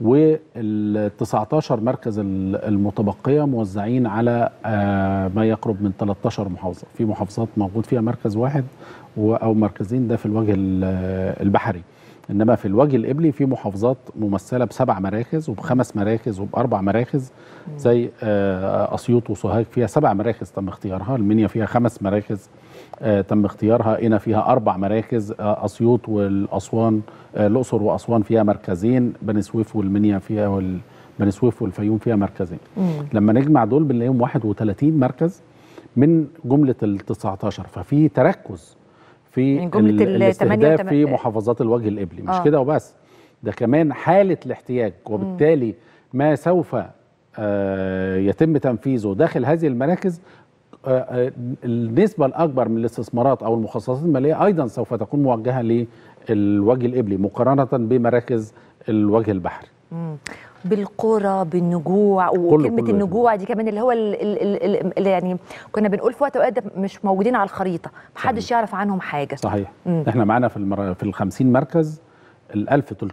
وال 19 مركز ال- المتبقيه موزعين على آه، ما يقرب من 13 محافظه في محافظات موجود فيها مركز واحد و- او مركزين ده في الوجه ال- البحري انما في الوجه القبلي في محافظات ممثله بسبع مراكز وبخمس مراكز وباربع مراكز زي آه، اسيوط وسوهاج فيها سبع مراكز تم اختيارها المنيا فيها خمس مراكز آه، تم اختيارها هنا فيها اربع مراكز آه، اسيوط والاسوان آه، الاقصر واسوان فيها مركزين بني سويف والمنيا فيها وال... بني سويف والفيوم فيها مركزين مم. لما نجمع دول بنلاقيهم 31 مركز من جمله ال 19 ففي تركز في من جملة ال- ال الاستهداف 88 في محافظات الوجه القبلي مش آه. كده وبس ده كمان حاله الاحتياج وبالتالي ما سوف آه، يتم تنفيذه داخل هذه المراكز آه، آه، النسبة الأكبر من الاستثمارات أو المخصصات المالية أيضا سوف تكون موجهة للوجه القبلي مقارنة بمراكز الوجه البحري مم. بالقرى بالنجوع كله- وكلمه كله. النجوع دي كمان اللي هو ال ال ال ال يعني كنا بنقول في وقت اوقات ده مش موجودين على الخريطه محدش يعرف عنهم حاجه صحيح مم. احنا معانا في المر... في ال 50 مركز ال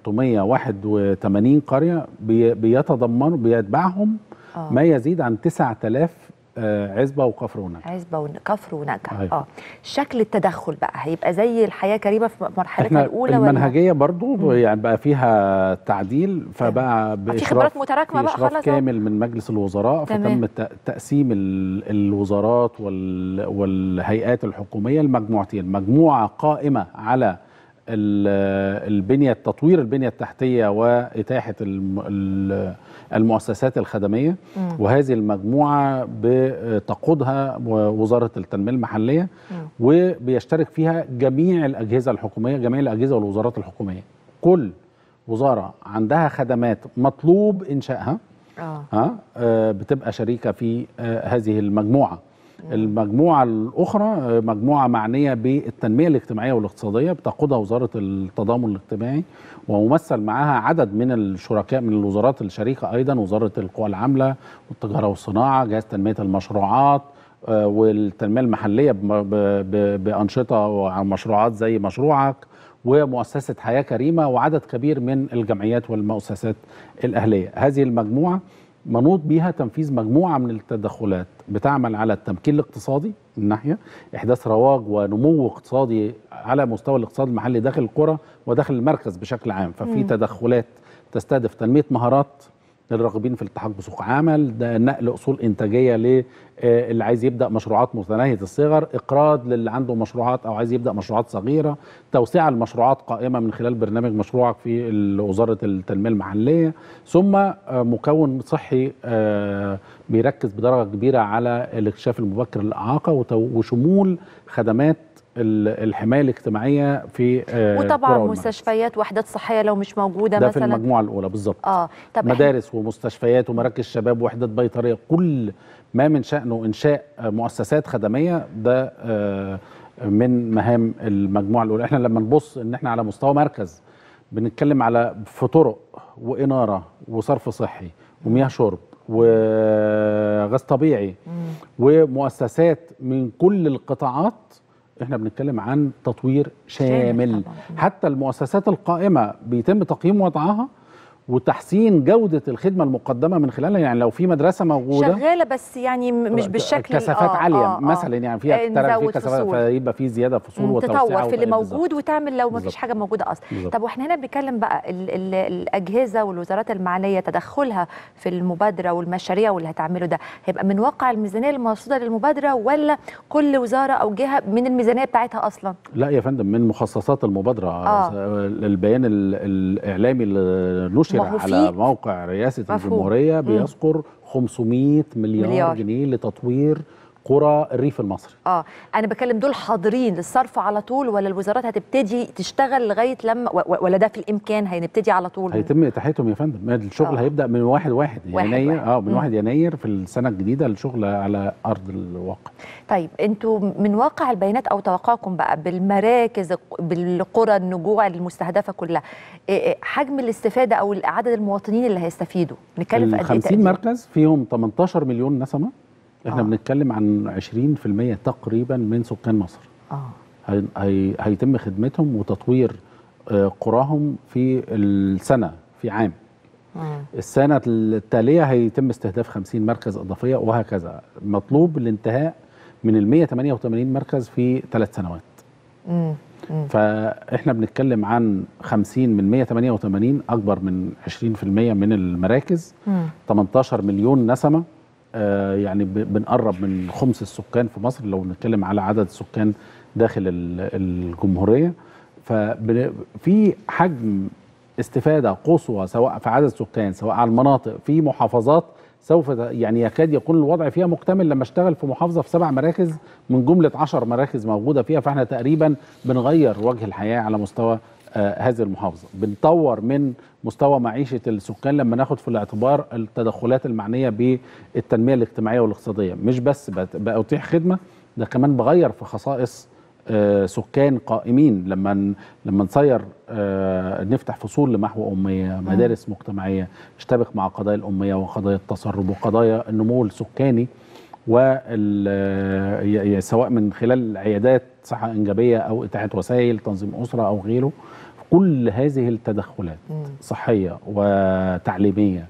1381 قرية بي... بيتضمنوا بيتبعهم آه. ما يزيد عن 9000 آه، عزبة وكفر ونجع عزبه وكفر ونجع أيوة. اه شكل التدخل بقى هيبقى زي الحياه كريمه في مرحلتها احنا الاولى المنهجيه برضو يعني بقى فيها تعديل فبقى في باشراف خبرات متراكمة في بقى اشراف خلاص أهو. كامل من مجلس الوزراء تمام. فتم ت- تقسيم ال- الوزارات وال- والهيئات الحكوميه لمجموعتين مجموعه قائمه على ال- البنيه تطوير البنيه التحتيه واتاحه الم- ال- المؤسسات الخدميه مم. وهذه المجموعه بتقودها وزاره التنميه المحليه مم. وبيشترك فيها جميع الاجهزه الحكوميه جميع الاجهزه والوزارات الحكوميه كل وزاره عندها خدمات مطلوب انشائها اه ها آه، بتبقى شريكه في آه، هذه المجموعه المجموعه الاخرى آه، مجموعه معنيه بالتنميه الاجتماعيه والاقتصاديه بتقودها وزاره التضامن الاجتماعي وممثل معاها عدد من الشركاء من الوزارات الشريكه ايضا وزاره القوى العامله والتجاره والصناعه جهاز تنميه المشروعات آه، والتنميه المحليه بم- ب- ب- بانشطه ومشروعات زي مشروعك ومؤسسه حياه كريمه وعدد كبير من الجمعيات والمؤسسات الاهليه هذه المجموعه منوط بها تنفيذ مجموعه من التدخلات بتعمل على التمكين الاقتصادي من ناحيه احداث رواج ونمو اقتصادي على مستوى الاقتصاد المحلي داخل القرى وداخل المركز بشكل عام ففي مم. تدخلات تستهدف تنميه مهارات للراغبين في الالتحاق بسوق عمل ده نقل اصول انتاجيه ل آه، اللي عايز يبدا مشروعات متناهيه الصغر اقراض للي عنده مشروعات او عايز يبدا مشروعات صغيره توسيع المشروعات قائمه من خلال برنامج مشروعك في ال- وزاره التنميه المحليه ثم آه، مكون صحي آه، بيركز بدرجه كبيره على الاكتشاف المبكر للاعاقه وتو- وشمول خدمات ال- الحمايه الاجتماعيه في آه، وطبعا القرى والمراكز. مستشفيات وحدات صحيه لو مش موجوده ده في مثلا المجموعه الاولى بالظبط اه طب إحنا- مدارس ومستشفيات ومراكز شباب وحدات بيطريه كل ما من شأنه إنشاء آه، مؤسسات خدمية ده آه، من مهام المجموعة الأولى احنا لما نبص إن احنا على مستوى مركز بنتكلم على في طرق وإنارة وصرف صحي ومياه شرب وغاز طبيعي ومؤسسات من كل القطاعات احنا بنتكلم عن تطوير شامل حتى المؤسسات القائمة بيتم تقييم وضعها وتحسين جودة الخدمة المقدمة من خلالها يعني لو في مدرسة موجودة شغاله بس يعني م- مش بالشكل كثافات آه، عالية آه، آه. مثلا يعني فيها آه، ترى في نزود كثافات فصول. فيبقى في زيادة فصول مم، وتوسعة تطور في اللي وتقليل بالظبط. موجود وتعمل لو ما فيش بالظبط. حاجه موجوده اصلا بالظبط. طب واحنا هنا بنتكلم بقى ال ال الاجهزه والوزارات المعنيه تدخلها في المبادره والمشاريع واللي هتعمله ده هيبقى من واقع الميزانيه المرصوده للمبادره ولا كل وزاره او جهه من الميزانيه بتاعتها اصلا لا يا فندم من مخصصات المبادرة آه. البيان ال- الإعلامي اللي نشر ما هو على في- موقع رئاسة مفهوم. الجمهورية مم. بيذكر 500 مليار, مليار. جنيه لتطوير قرى الريف المصري اه انا بكلم دول حاضرين للصرف على طول ولا الوزارات هتبتدي تشتغل لغايه لما و- و- ولا ده في الامكان هنبتدي على طول هيتم اتاحتهم يا فندم ما الشغل آه. هيبدا من واحد واحد, واحد يناير واحد. اه من مم. واحد يناير في السنه الجديده الشغل على ارض الواقع طيب انتوا من واقع البيانات او توقعكم بقى بالمراكز بالقرى النجوع المستهدفه كلها إيه إيه حجم الاستفاده او عدد المواطنين اللي هيستفيدوا نتكلم في ال قد ايه 50 تقريباً؟ مركز فيهم 18 مليون نسمه احنا آه. آه. بنتكلم عن 20% تقريبا من سكان مصر اه هي هي هيتم خدمتهم وتطوير آه، قراهم في السنه في عام مم. السنه التاليه هيتم استهداف 50 مركز اضافيه وهكذا مطلوب الانتهاء من ال 188 مركز في ثلاث سنوات مم. مم. فاحنا بنتكلم عن 50 من 188 اكبر من 20% من المراكز مم. 18 مليون نسمه آه يعني ب- بنقرب من خمس السكان في مصر لو نتكلم على عدد السكان داخل ال- الجمهوريه ففي حجم استفاده قصوى سواء في عدد السكان سواء على المناطق في محافظات سوف ت- يعني يكاد يكون الوضع فيها مكتمل لما اشتغل في محافظه في سبع مراكز من جمله عشر مراكز موجوده فيها فاحنا تقريبا بنغير وجه الحياه على مستوى آه هذه المحافظه بنطور من مستوى معيشه السكان لما ناخد في الاعتبار التدخلات المعنيه بالتنميه الاجتماعيه والاقتصاديه مش بس بت- بأتيح خدمه ده كمان بغير في خصائص آه، سكان قائمين لما ن- لما نصير آه، نفتح فصول لمحو اميه مدارس مجتمعيه اشتبك مع قضايا الاميه وقضايا التسرب وقضايا النمو السكاني وال آه، ي- ي- سواء من خلال عيادات صحه انجابيه او اتاحه وسائل تنظيم اسره او غيره كل هذه التدخلات صحيه وتعليميه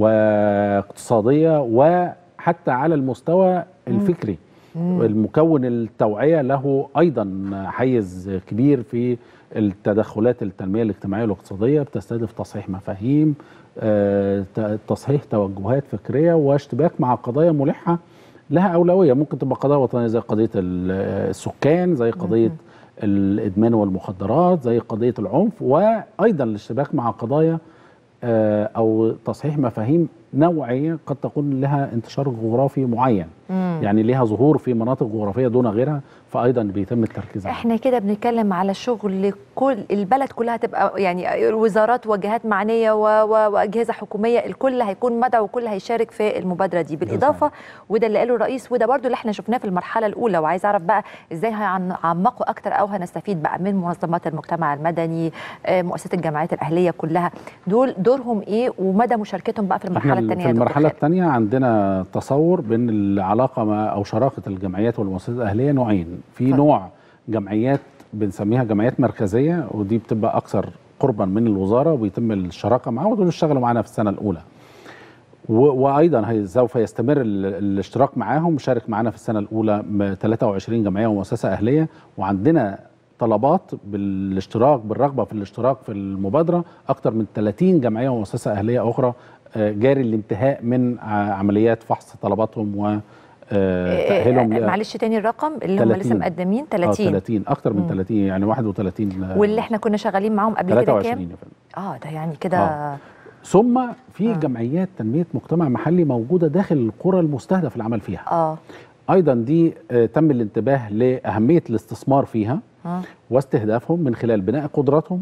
واقتصاديه وحتى على المستوى الفكري المكون التوعية له أيضا حيز كبير في التدخلات التنمية الاجتماعية والاقتصادية بتستهدف تصحيح مفاهيم آه، ت- تصحيح توجهات فكرية واشتباك مع قضايا ملحة لها أولوية ممكن تبقى قضايا وطنية زي قضية ال- السكان زي قضية الإدمان والمخدرات زي قضية العنف وأيضا الاشتباك مع قضايا آه، أو تصحيح مفاهيم نوعية قد تكون لها انتشار جغرافي معين مم. يعني ليها ظهور في مناطق جغرافيه دون غيرها فايضا بيتم التركيز عليها احنا كده بنتكلم على شغل كل البلد كلها تبقى يعني وزارات وجهات معنيه و... و... واجهزه حكوميه الكل هيكون مدعو والكل هيشارك في المبادره دي بالاضافه وده اللي قاله الرئيس وده برضو اللي احنا شفناه في المرحله الاولى وعايز اعرف بقى ازاي هيعمقوا اكتر او هنستفيد بقى من منظمات المجتمع المدني آه، مؤسسات الجمعيات الاهليه كلها دول دورهم ايه ومدى مشاركتهم بقى في المرحله احنا الثانيه في المرحله الثانيه عندنا تصور بين العلاقه مع او شراكه الجمعيات والمؤسسات الاهليه نوعين في نوع جمعيات بنسميها جمعيات مركزيه ودي بتبقى اكثر قربا من الوزاره وبيتم الشراكه معاها ودول اشتغلوا معانا في السنه الاولى و- وايضا هي- سوف يستمر ال- الاشتراك معاهم شارك معانا في السنه الاولى م- 23 جمعيه ومؤسسه اهليه وعندنا طلبات بالاشتراك بالرغبه في الاشتراك في المبادره اكثر من 30 جمعيه ومؤسسه اهليه اخرى آه، جاري الانتهاء من ع- عمليات فحص طلباتهم و آه، تاهيلهم ل- معلش تاني الرقم اللي هم 30. لسه مقدمين اه 30 30 اكتر من مم. 30 يعني 31 واللي احنا كنا شغالين معاهم قبل كده 23 كام؟ يا فندم اه ده يعني كده آه. ثم في جمعيات تنميه مجتمع محلي موجوده داخل القرى المستهدف العمل فيها اه ايضا دي آه، تم الانتباه لاهميه الاستثمار فيها اه واستهدافهم من خلال بناء قدراتهم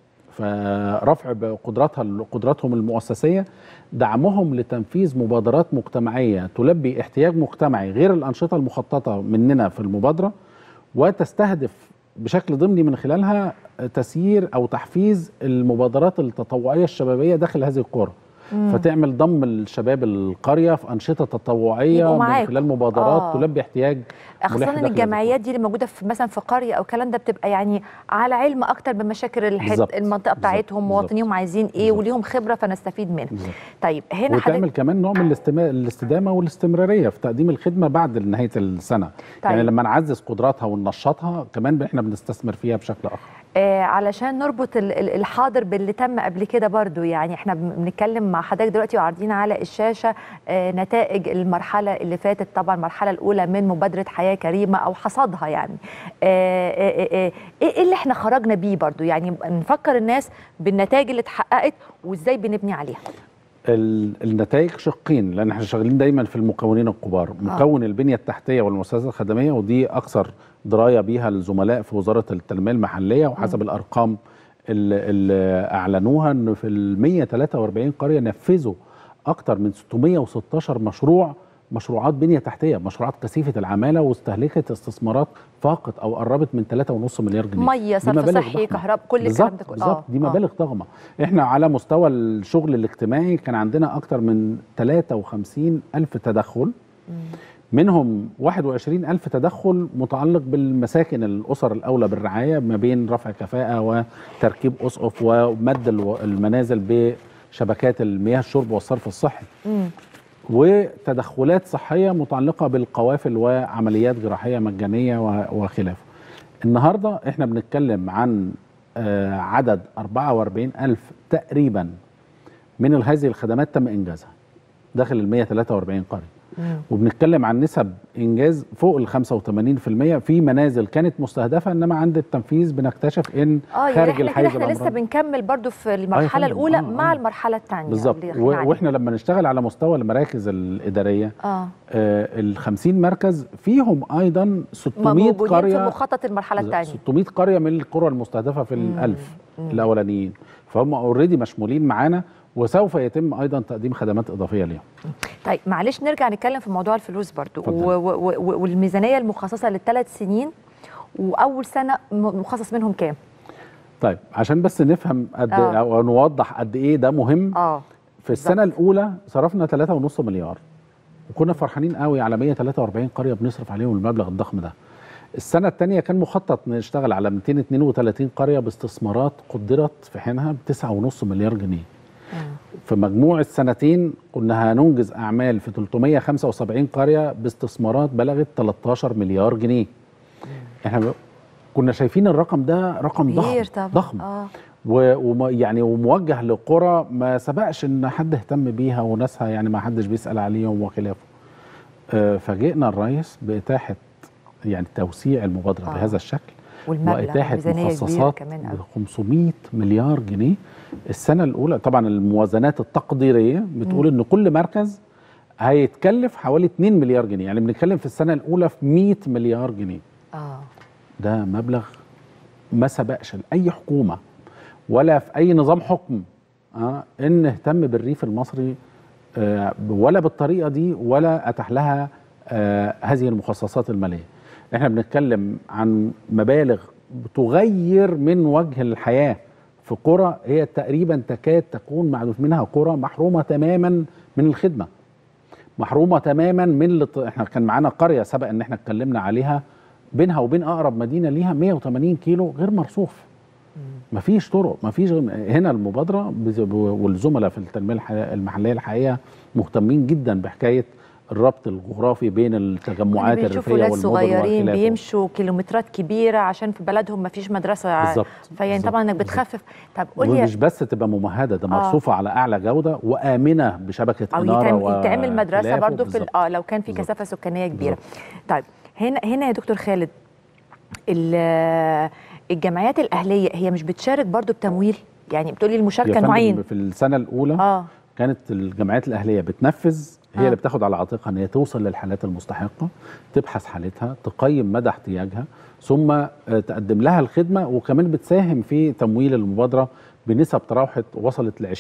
فرفع قدراتها قدراتهم المؤسسيه دعمهم لتنفيذ مبادرات مجتمعيه تلبي احتياج مجتمعي غير الانشطه المخططه مننا في المبادره وتستهدف بشكل ضمني من خلالها تسيير او تحفيز المبادرات التطوعيه الشبابيه داخل هذه القرى مم. فتعمل ضم الشباب القريه في انشطه تطوعيه يبقوا من معاكم. خلال مبادرات آه. تلبي احتياج ملح خاصة داخل ان هذه الجمعيات دي اللي موجودة في مثلا في قرية او الكلام ده بتبقى يعني على علم اكتر بمشاكل الحد بالظبط. المنطقة بتاعتهم بالظبط. مواطنيهم عايزين ايه وليهم خبرة فنستفيد منها بالظبط. طيب هنا وتعمل حضرتك كمان نوع من الاستما... الاستدامه والاستمراريه في تقديم الخدمه بعد نهايه السنه طيب. يعني لما نعزز قدراتها وننشطها كمان احنا بنستثمر فيها بشكل اخر آه علشان نربط ال- ال- الحاضر باللي تم قبل كده برضو يعني احنا بن- بنتكلم مع حضرتك دلوقتي وعارضين على الشاشة آه نتائج المرحلة اللي فاتت طبعا المرحلة الأولى من مبادرة حياة كريمة أو حصادها يعني آه آه آه آه ايه اللي احنا خرجنا بيه برضو يعني نفكر الناس بالنتائج اللي اتحققت وازاي بنبني عليها ال... النتائج شقين لان احنا شغالين دايما في المكونين الكبار مكون البنيه التحتيه والمؤسسات الخدميه ودي اكثر درايه بيها الزملاء في وزاره التنميه المحليه وحسب الارقام اللي, اللي اعلنوها ان في ال 143 قريه نفذوا اكثر من 616 مشروع مشروعات بنيه تحتيه مشروعات كثيفه العماله واستهلكت استثمارات فاقت او قربت من 3.5 مليار جنيه مية دي صرف مبالغ صحي ضخمة. كهرباء كل الكلام بالظبط ده كله بالظبط دي مبالغ ضخمه احنا على مستوى الشغل الاجتماعي كان عندنا اكتر من 53 الف تدخل منهم 21 ألف تدخل متعلق بالمساكن الأسر الأولى بالرعاية ما بين رفع كفاءة وتركيب أسقف ومد الو- المنازل بشبكات المياه الشرب والصرف الصحي مم. وتدخلات صحية متعلقة بالقوافل وعمليات جراحية مجانية و- وخلافه النهاردة احنا بنتكلم عن آه، عدد 44 ألف تقريبا من هذه الخدمات تم إنجازها داخل ال 143 قرية وبنتكلم عن نسب انجاز فوق ال 85% في منازل كانت مستهدفه انما عند التنفيذ بنكتشف ان اه يعني خارج احنا كده الحيز احنا لسه العمراني بنكمل برضو في آه المرحله يا فندم، الاولى آه، مع آه. المرحله الثانيه بالظبط و- واحنا لما نشتغل على مستوى المراكز الاداريه اه آه ال 50 مركز فيهم ايضا 600 موجودين في قريه مخطط المرحله الثانيه 600 قريه من القرى المستهدفه في الألف الاولانيين فهم اوريدي مشمولين معانا وسوف يتم ايضا تقديم خدمات اضافيه ليهم طيب معلش نرجع نتكلم في موضوع الفلوس برضو اتفضل. و- و- و- والميزانيه المخصصه للثلاث سنين واول سنه م- مخصص منهم كام طيب عشان بس نفهم قد آه. او نوضح قد ايه ده مهم اه في السنه الاولى صرفنا 3.5 مليار وكنا فرحانين قوي على 143 قريه بنصرف عليهم المبلغ الضخم ده السنه الثانيه كان مخطط نشتغل على 232 قريه باستثمارات قدرت في حينها ب 9.5 مليار جنيه في مجموع السنتين كنا هننجز اعمال في 375 قريه باستثمارات بلغت 13 مليار جنيه احنا ب- كنا شايفين الرقم ده رقم ضخم كبير طبعا ضخم اه و- ويعني وموجه لقرى ما سبقش ان حد اهتم بيها وناسها يعني ما حدش بيسال عليهم وخلافه. آه، فاجئنا الرئيس باتاحه يعني توسيع المبادره آه. آه. بهذا الشكل والمبلغ واتاحه ميزانيه كبيره مخصصات كمان ب قوي 500 مليار جنيه السنه الاولى طبعا الموازنات التقديريه بتقول ان كل مركز هيتكلف حوالي 2 مليار جنيه يعني بنتكلم في السنه الاولى في 100 مليار جنيه اه ده مبلغ ما سبقش لاي حكومه ولا في اي نظام حكم آه ان نهتم بالريف المصري آه ولا بالطريقه دي ولا اتاح لها آه هذه المخصصات الماليه. احنا بنتكلم عن مبالغ بتغير من وجه الحياه في قرى هي تقريبا تكاد تكون معدود منها قرى محرومه تماما من الخدمه. محرومه تماما من لط... احنا كان معانا قريه سبق ان احنا اتكلمنا عليها بينها وبين اقرب مدينه ليها 180 كيلو غير مرصوف مفيش طرق مفيش هنا المبادره بز- والزملاء في التنميه الح- المحليه الحقيقه مهتمين جدا بحكايه الربط الجغرافي بين التجمعات بنشوف الريفيه ولاد والمدن صغيرين وخلافه. بيمشوا كيلومترات كبيره عشان في بلدهم ما فيش مدرسه بالظبط، فيعني بالظبط، طبعا انك بتخفف طب قول لي ومش بس تبقى ممهده ده آه. مرصوفه على اعلى جوده وامنه بشبكه او اناره يتعمل, يتعمل مدرسه وخلافه. برضو في ال- بالظبط. اه لو كان في كثافه سكانيه كبيره طيب هنا هنا يا دكتور خالد ال- الجمعيات الاهليه هي مش بتشارك برضو بتمويل يعني بتقولي يا المشاركه فندم نوعين في السنه الاولى اه كانت الجمعيات الاهليه بتنفذ هي آه. اللي بتاخد على عاتقها ان هي توصل للحالات المستحقه تبحث حالتها تقيم مدى احتياجها ثم آه، تقدم لها الخدمه وكمان بتساهم في تمويل المبادره بنسب تراوحت وصلت ل 20%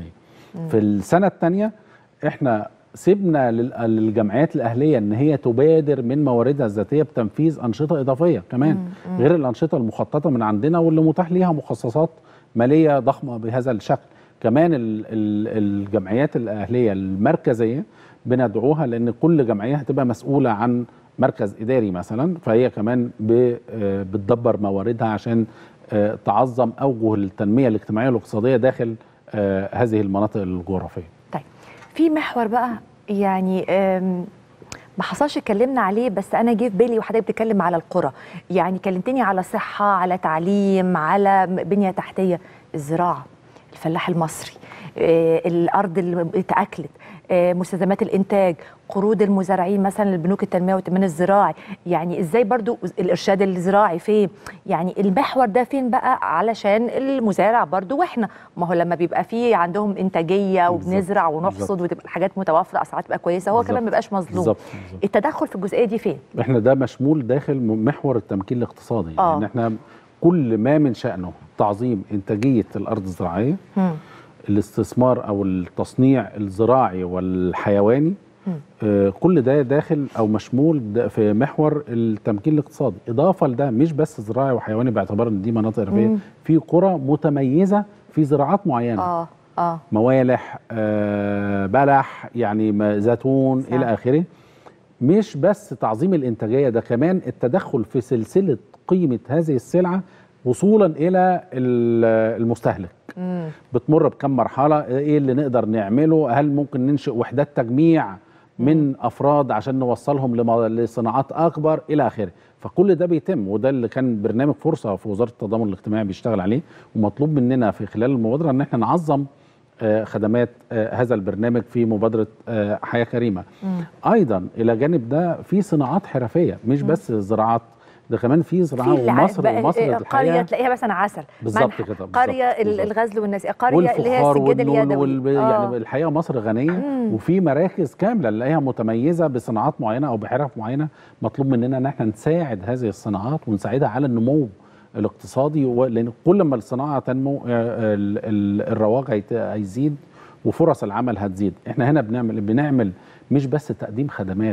في السنه الثانيه احنا سيبنا لل- للجمعيات الاهليه ان هي تبادر من مواردها الذاتيه بتنفيذ انشطه اضافيه كمان مم. غير الانشطه المخططه من عندنا واللي متاح ليها مخصصات ماليه ضخمه بهذا الشكل كمان ال- ال- الجمعيات الاهليه المركزيه بندعوها لان كل جمعيه هتبقى مسؤوله عن مركز اداري مثلا فهي كمان ب- آه، بتدبر مواردها عشان آه، تعظم اوجه التنميه الاجتماعيه والاقتصاديه داخل آه، هذه المناطق الجغرافيه طيب في محور بقى يعني آم، ما حصلش اتكلمنا عليه بس انا جه في بالي وحضرتك بتتكلم على القرى يعني كلمتني على صحه على تعليم على م- بنيه تحتيه الزراعه الفلاح المصري آه، الارض اللي اتاكلت آه، مستلزمات الانتاج قروض المزارعين مثلا البنوك التنميه والتنميه الزراعي يعني ازاي برضو الارشاد الزراعي فين يعني المحور ده فين بقى علشان المزارع برضو واحنا ما هو لما بيبقى فيه عندهم انتاجيه وبنزرع ونحصد بالظبط. وتبقى الحاجات متوفره اسعار تبقى كويسه هو بالظبط. كمان ما بيبقاش مظلوم بالظبط التدخل في الجزئيه دي فين احنا ده مشمول داخل م- محور التمكين الاقتصادي آه. يعني احنا كل ما من شأنه تعظيم إنتاجية الأرض الزراعية مم. الاستثمار أو التصنيع الزراعي والحيواني مم. آه، كل ده داخل أو مشمول د- في محور التمكين الاقتصادي إضافة لده مش بس زراعي وحيواني باعتبار إن دي مناطق ريفية مم. في قرى متميزة في زراعات معينة اه اه موالح آه، بلح يعني ما- زيتون صح. الى اخره مش بس تعظيم الانتاجيه ده كمان التدخل في سلسله قيمه هذه السلعه وصولا الى ال- المستهلك مم. بتمر بكم مرحله ايه اللي نقدر نعمله هل ممكن ننشئ وحدات تجميع من افراد عشان نوصلهم لم- لصناعات اكبر الى اخره فكل ده بيتم وده اللي كان برنامج فرصه في وزاره التضامن الاجتماعي بيشتغل عليه ومطلوب مننا في خلال المبادره ان احنا نعظم آه، خدمات آه، هذا البرنامج في مبادره آه، حياه كريمه ايضا الى جانب ده في صناعات حرفيه مش بس زراعات ده كمان في زراعه في الع- ومصر بقى- ومصر قريه الحقيقه تلاقيها مثلا عسل بالظبط منح، كده، بالظبط، قريه ال- بالظبط. الغزل والناس قريه اللي هي والفخار السجاد والنون اليدوي والب... آه. يعني الحقيقه مصر غنيه مم. وفي مراكز كامله نلاقيها متميزه بصناعات معينه او بحرف معينه مطلوب مننا ان احنا نساعد هذه الصناعات ونساعدها على النمو الاقتصادي و... لان كل ما الصناعه تنمو آه، ال... ال... الرواج هيت... هيزيد وفرص العمل هتزيد احنا هنا بنعمل بنعمل مش بس تقديم خدمات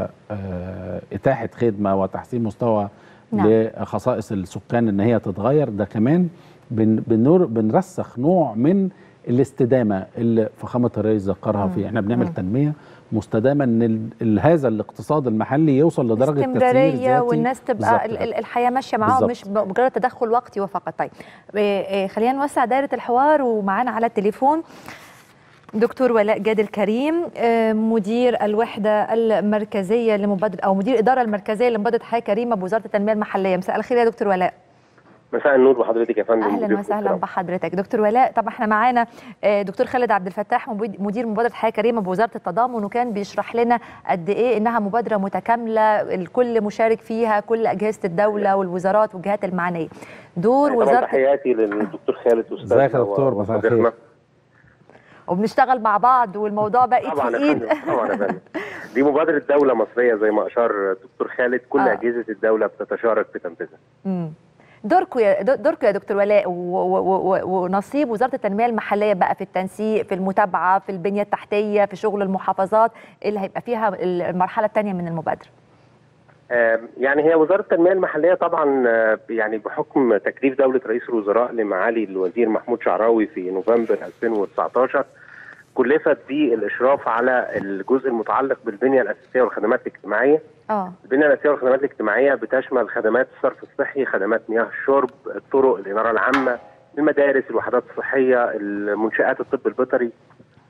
واتاحه خدمه وتحسين مستوى نعم. لخصائص السكان ان هي تتغير ده كمان بن بنور بنرسخ نوع من الاستدامه اللي فخامه الرئيس ذكرها مم. فيه احنا بنعمل مم. تنميه مستدامه ان ال- ال- هذا الاقتصاد المحلي يوصل لدرجه تسيير استمراريه ذاتي والناس تبقى بالظبط ال- كده. ال- الحياه ماشيه معاهم مش بالظبط. مجرد تدخل وقتي وفقط طيب إيه إيه خلينا نوسع دائره الحوار ومعانا على التليفون دكتور ولاء جاد الكريم آه، مدير الوحده المركزيه لمبادره او مدير الاداره المركزيه لمبادره حياه كريمه بوزاره التنميه المحليه مساء الخير يا دكتور ولاء مساء النور بحضرتك يا فندم اهلا مدير وسهلا الكرام. بحضرتك دكتور ولاء طبعا احنا معانا آه، دكتور خالد عبد الفتاح مبيد- مدير مبادره حياه كريمه بوزاره التضامن وكان بيشرح لنا قد ايه انها مبادره متكامله الكل مشارك فيها كل اجهزه الدوله والوزارات والجهات المعنيه دور طبعا وزاره تحياتي للدكتور خالد استاذ ازيك يا دكتور مساء الخير وبنشتغل مع بعض والموضوع بقى ايد طبعا في يا ايد فندم طبعا يا فندم دي مبادره دوله مصريه زي ما اشار الدكتور خالد كل آه. اجهزه الدوله بتتشارك في تنفيذها مم. دوركم يا دو- دوركم يا دكتور ولاء و- و- و- ونصيب وزاره التنميه المحليه بقى في التنسيق في المتابعه في البنيه التحتيه في شغل المحافظات اللي هيبقى فيها المرحله الثانيه من المبادره آم، يعني هي وزاره التنميه المحليه طبعا آه، يعني بحكم تكليف دوله رئيس الوزراء لمعالي الوزير محمود شعراوي في نوفمبر 2019 كلفت بالاشراف على الجزء المتعلق بالبنيه الاساسيه والخدمات الاجتماعيه اه البنيه الاساسيه والخدمات الاجتماعيه بتشمل خدمات الصرف الصحي، خدمات مياه الشرب، الطرق، الاناره العامه، المدارس، الوحدات الصحيه، المنشات الطب البيطري.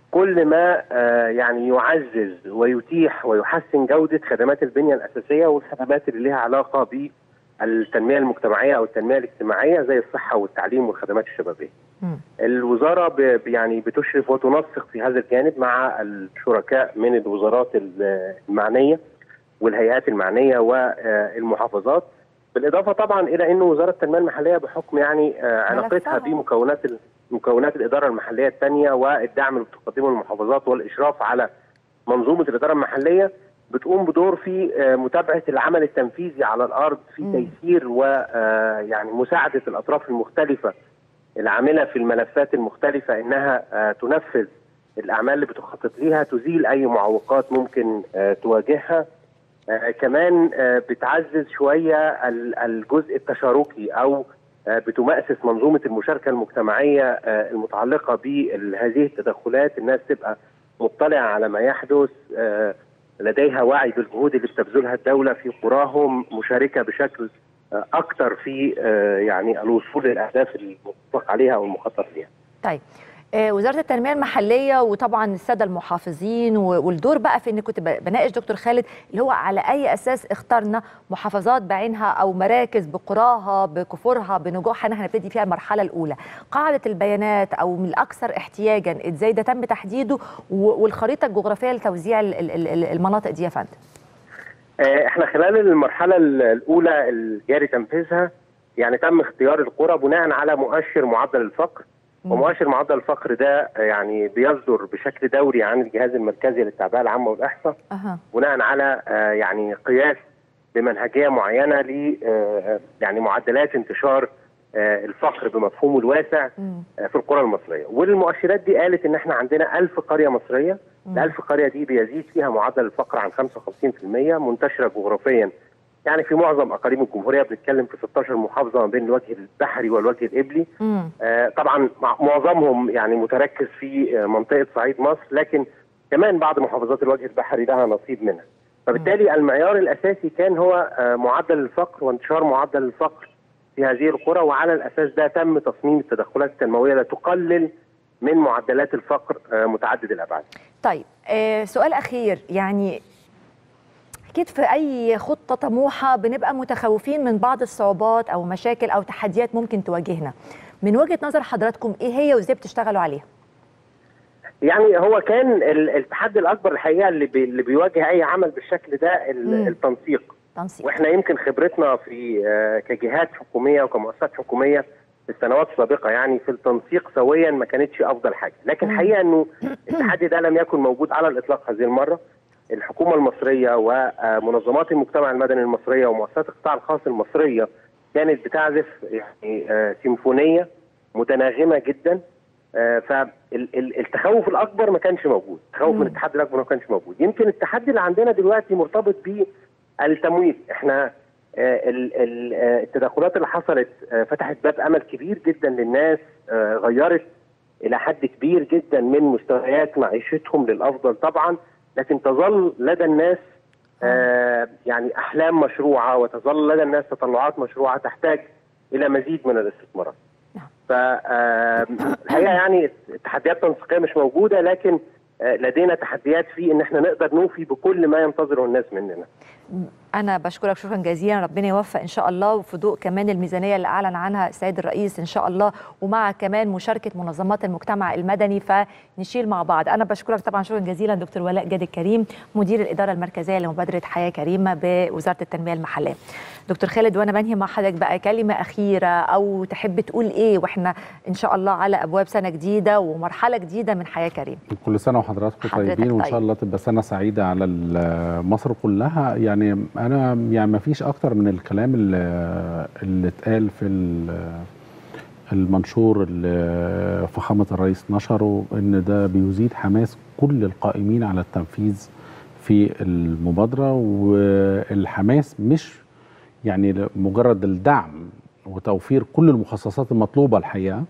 كل ما آه، يعني يعزز ويتيح ويحسن جوده خدمات البنيه الاساسيه والخدمات اللي لها علاقه بالتنميه المجتمعيه او التنميه الاجتماعيه زي الصحه والتعليم والخدمات الشبابيه. الوزاره ب- يعني بتشرف وتنسق في هذا الجانب مع الشركاء من الوزارات ال- المعنيه والهيئات المعنيه والمحافظات بالاضافه طبعا الى ان وزاره التنميه المحليه بحكم يعني آه، علاقتها ملفها. بمكونات ال- مكونات الاداره المحليه الثانيه والدعم اللي بتقدمه المحافظات والاشراف على منظومه الاداره المحليه بتقوم بدور في آه، متابعه العمل التنفيذي على الارض في تيسير ويعني مساعده الاطراف المختلفه العامله في الملفات المختلفه انها آه، تنفذ الاعمال اللي بتخطط ليها تزيل اي معوقات ممكن آه، تواجهها آه، كمان آه، بتعزز شويه ال- الجزء التشاركي او آه، بتمأسس منظومه المشاركه المجتمعيه آه، المتعلقه بهذه التدخلات الناس تبقى مطلعه على ما يحدث آه، لديها وعي بالجهود اللي بتبذلها الدوله في قراهم مشاركه بشكل آه، اكثر في آه، يعني الوصول للاهداف المتفق عليها او المخطط لها. طيب آه، وزاره التنميه المحليه وطبعا الساده المحافظين و- والدور بقى في ان كنت ب- بناقش دكتور خالد اللي هو على اي اساس اخترنا محافظات بعينها او مراكز بقراها بكفورها بنجوحها ان احنا نبتدي فيها المرحله الاولى قاعده البيانات او من الاكثر احتياجا ازاي ده تم تحديده و- والخريطه الجغرافيه لتوزيع ال- ال- ال- المناطق دي يا فندم آه، احنا خلال المرحله ال- الاولى الجاري تنفيذها يعني تم اختيار القرى بناء على مؤشر معدل الفقر ومؤشر معدل الفقر ده آه، يعني بيصدر بشكل دوري عن الجهاز المركزي للتعبئه العامه والاحصاء اها بناء على آه، يعني قياس بمنهجيه معينه ل آه، يعني معدلات انتشار آه، الفقر بمفهومه الواسع آه، في القرى المصريه والمؤشرات دي قالت ان احنا عندنا ألف قريه مصريه ال 1000 قريه دي بيزيد فيها معدل الفقر عن 55% منتشره جغرافيا يعني في معظم اقاليم الجمهوريه بنتكلم في 16 محافظه ما بين الوجه البحري والوجه القبلي آه، طبعا مع- معظمهم يعني متركز في آه، منطقه صعيد مصر لكن كمان بعض محافظات الوجه البحري لها نصيب منها فبالتالي المعيار الاساسي كان هو آه، معدل الفقر وانتشار معدل الفقر في هذه القرى وعلى الاساس ده تم تصميم التدخلات التنمويه لتقلل من معدلات الفقر آه، متعدد الابعاد طيب آه سؤال اخير يعني اكيد في اي خطه طموحه بنبقى متخوفين من بعض الصعوبات او مشاكل او تحديات ممكن تواجهنا من وجهه نظر حضراتكم ايه هي وازاي بتشتغلوا عليها يعني هو كان ال- التحدي الاكبر الحقيقه اللي, بي اللي بيواجه اي عمل بالشكل ده ال- مم. التنسيق تنسيق واحنا يمكن خبرتنا في آه، كجهات حكوميه وكمؤسسات حكوميه في السنوات السابقه يعني في التنسيق سويا ما كانتش افضل حاجه لكن الحقيقه انه التحدي ده لم يكن موجود على الاطلاق هذه المره الحكومه المصريه ومنظمات المجتمع المدني المصريه ومؤسسات القطاع الخاص المصريه كانت بتعزف يعني آه، سيمفونيه متناغمه جدا فالتخوف الاكبر ما كانش موجود التخوف من التحدي الاكبر ما كانش موجود يمكن التحدي اللي عندنا دلوقتي مرتبط بالتمويل احنا آه، ال- ال- آه، التدخلات اللي حصلت آه، فتحت باب امل كبير جدا للناس آه، غيرت الى حد كبير جدا من مستويات معيشتهم للافضل طبعا لكن تظل لدى الناس آه، يعني احلام مشروعه وتظل لدى الناس تطلعات مشروعه تحتاج الى مزيد من الاستثمارات. فالحقيقه يعني التحديات التنسيقيه مش موجوده لكن آه، لدينا تحديات في ان احنا نقدر نوفي بكل ما ينتظره الناس مننا. انا بشكرك شكرا جزيلا ربنا يوفق ان شاء الله وفي ضوء كمان الميزانيه اللي اعلن عنها السيد الرئيس ان شاء الله ومع كمان مشاركه منظمات المجتمع المدني فنشيل مع بعض انا بشكرك طبعا شكرا جزيلا دكتور ولاء جاد الكريم مدير الاداره المركزيه لمبادره حياه كريمه بوزاره التنميه المحليه دكتور خالد وانا بنهي مع حضرتك بقى كلمه اخيره او تحب تقول ايه واحنا ان شاء الله على ابواب سنه جديده ومرحله جديده من حياه كريم كل سنه وحضراتكم حضرتك طيبين وان طيب. شاء الله تبقى سنه سعيده على ال- مصر كلها يعني انا يعني ما فيش اكتر من الكلام اللي, اللي اتقال في ال- المنشور اللي فخامه الرئيس نشره ان ده بيزيد حماس كل القائمين على التنفيذ في المبادره والحماس مش يعني مجرد الدعم وتوفير كل المخصصات المطلوبه الحقيقه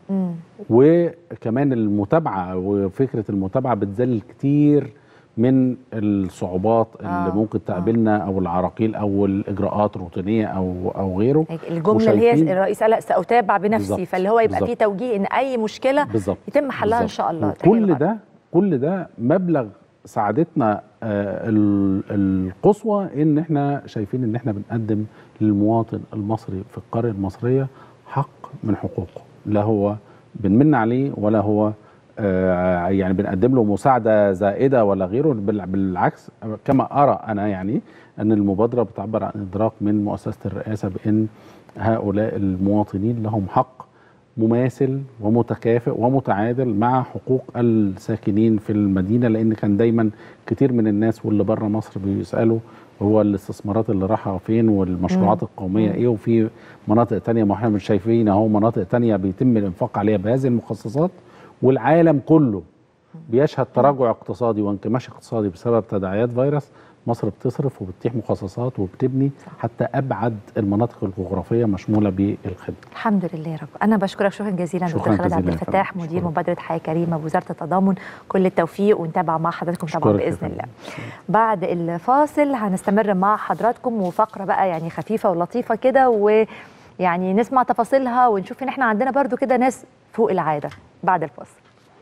وكمان المتابعه وفكره المتابعه بتذلل كتير من الصعوبات اللي آه، ممكن تقابلنا او العراقيل او الاجراءات الروتينيه او او غيره الجمله اللي هي وشايفين- الرئيس قال ساتابع بنفسي بالظبط، فاللي هو يبقى بالظبط. فيه توجيه ان اي مشكله بالظبط يتم حلها ان بالظبط. شاء الله وكل ده كل ده مبلغ سعادتنا آه، ال- القصوى ان احنا شايفين ان احنا بنقدم للمواطن المصري في القريه المصريه حق من حقوقه لا هو بنمن عليه ولا هو آه، يعني بنقدم له مساعده زائده ولا غيره بال- بالعكس كما ارى انا يعني ان المبادره بتعبر عن ادراك من مؤسسه الرئاسه بان هؤلاء المواطنين لهم حق مماثل ومتكافئ ومتعادل مع حقوق الساكنين في المدينه لان كان دايما كتير من الناس واللي بره مصر بيسالوا هو الاستثمارات اللي رايحه فين والمشروعات مم. القوميه مم. ايه وفي مناطق تانية ما احنا مش شايفين اهو مناطق تانية بيتم الانفاق عليها بهذه المخصصات والعالم كله بيشهد تراجع اقتصادي وانكماش اقتصادي بسبب تداعيات فيروس مصر بتصرف وبتتيح مخصصات وبتبني حتى ابعد المناطق الجغرافيه مشموله بالخدمه الحمد لله يا رب انا بشكرك شكرا جزيلا شكراً دكتور خالد عبد جزيلاً يا الفتاح فندم. مدير مبادره حياه كريمه بوزاره التضامن كل التوفيق ونتابع مع حضراتكم طبعا أشكرك يا باذن فندم. الله بعد الفاصل هنستمر مع حضراتكم وفقره بقى يعني خفيفه ولطيفه كده ويعني نسمع تفاصيلها ونشوف ان احنا عندنا برضو كده ناس فوق العاده بعد الفاصل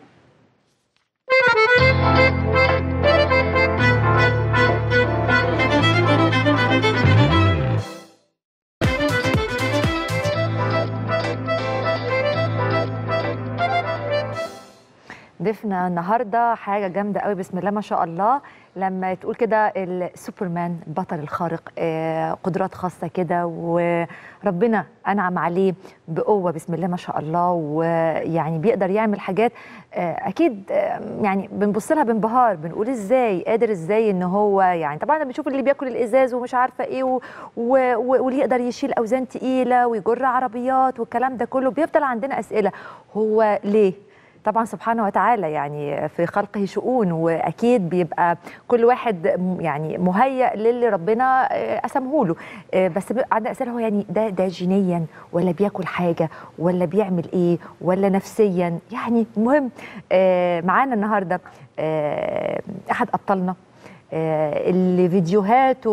ضيفنا النهارده حاجه جامده قوي بسم الله ما شاء الله لما تقول كده السوبرمان البطل الخارق آه، قدرات خاصه كده وربنا انعم عليه بقوه بسم الله ما شاء الله ويعني بيقدر يعمل حاجات آه، اكيد آه، يعني بنبص لها بانبهار بنقول ازاي قادر ازاي ان هو يعني طبعا بنشوف اللي بياكل الازاز ومش عارفه ايه و- و- و- واللي يقدر يشيل اوزان تقيله ويجر عربيات والكلام ده كله بيفضل عندنا اسئله هو ليه طبعا سبحانه وتعالى يعني في خلقه شؤون واكيد بيبقى كل واحد م- يعني مهيأ للي ربنا آه، قسمه له آه، بس بيبقى عندنا اسئله هو يعني ده ده جينيا ولا بياكل حاجه ولا بيعمل ايه ولا نفسيا يعني مهم آه، معانا النهارده آه، احد ابطالنا آه، اللي فيديوهاته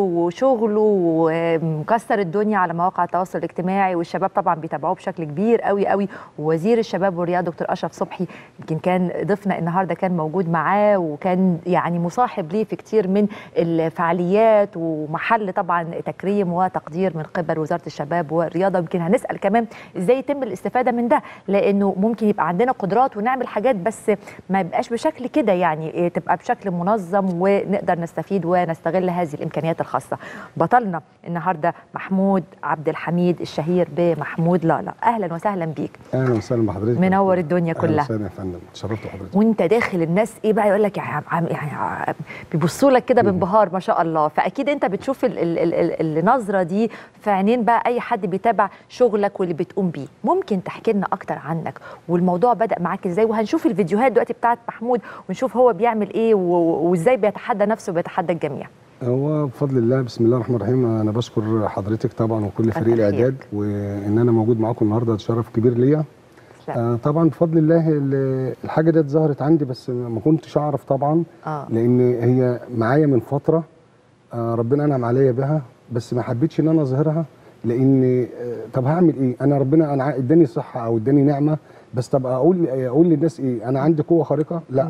وشغله مكسر الدنيا على مواقع التواصل الاجتماعي والشباب طبعا بيتابعوه بشكل كبير قوي قوي ووزير الشباب والرياضه دكتور اشرف صبحي يمكن كان ضيفنا النهارده كان موجود معاه وكان يعني مصاحب ليه في كتير من الفعاليات ومحل طبعا تكريم وتقدير من قبل وزاره الشباب والرياضه يمكن هنسال كمان ازاي يتم الاستفاده من ده لانه ممكن يبقى عندنا قدرات ونعمل حاجات بس ما يبقاش بشكل كده يعني إيه، تبقى بشكل منظم ونقدر نستفيد ونستغل هذه الامكانيات الخاصه بطلنا النهارده محمود عبد الحميد الشهير بمحمود لالا اهلا وسهلا بيك اهلا وسهلا بحضرتك منور الدنيا اهلا كلها وسهلا يا فندم اتشرفت بحضرتك وانت داخل الناس ايه بقى يقول لك يعني عم- يعني ع- بيبصوا لك كده بانبهار ما شاء الله فاكيد انت بتشوف ال- ال- ال- ال- النظره دي في عينين بقى اي حد بيتابع شغلك واللي بتقوم بيه ممكن تحكي لنا اكتر عنك والموضوع بدا معاك ازاي وهنشوف الفيديوهات دلوقتي بتاعت محمود ونشوف هو بيعمل ايه و- وازاي بيتحدى نفسه وبيتحدى الجميع هو بفضل الله بسم الله الرحمن الرحيم انا بشكر حضرتك طبعا وكل فريق كتر الاعداد وان انا موجود معاكم النهارده ده شرف كبير ليا آه طبعا بفضل الله ال- الحاجه ديت ظهرت عندي بس ما كنتش اعرف طبعا اه لان هي معايا من فتره آه ربنا انعم عليا بها بس ما حبيتش ان انا اظهرها لان آه طب هعمل ايه انا ربنا انا ع- اداني صحه او اداني نعمه بس طب اقول اقول للناس ايه انا عندي قوه خارقه لا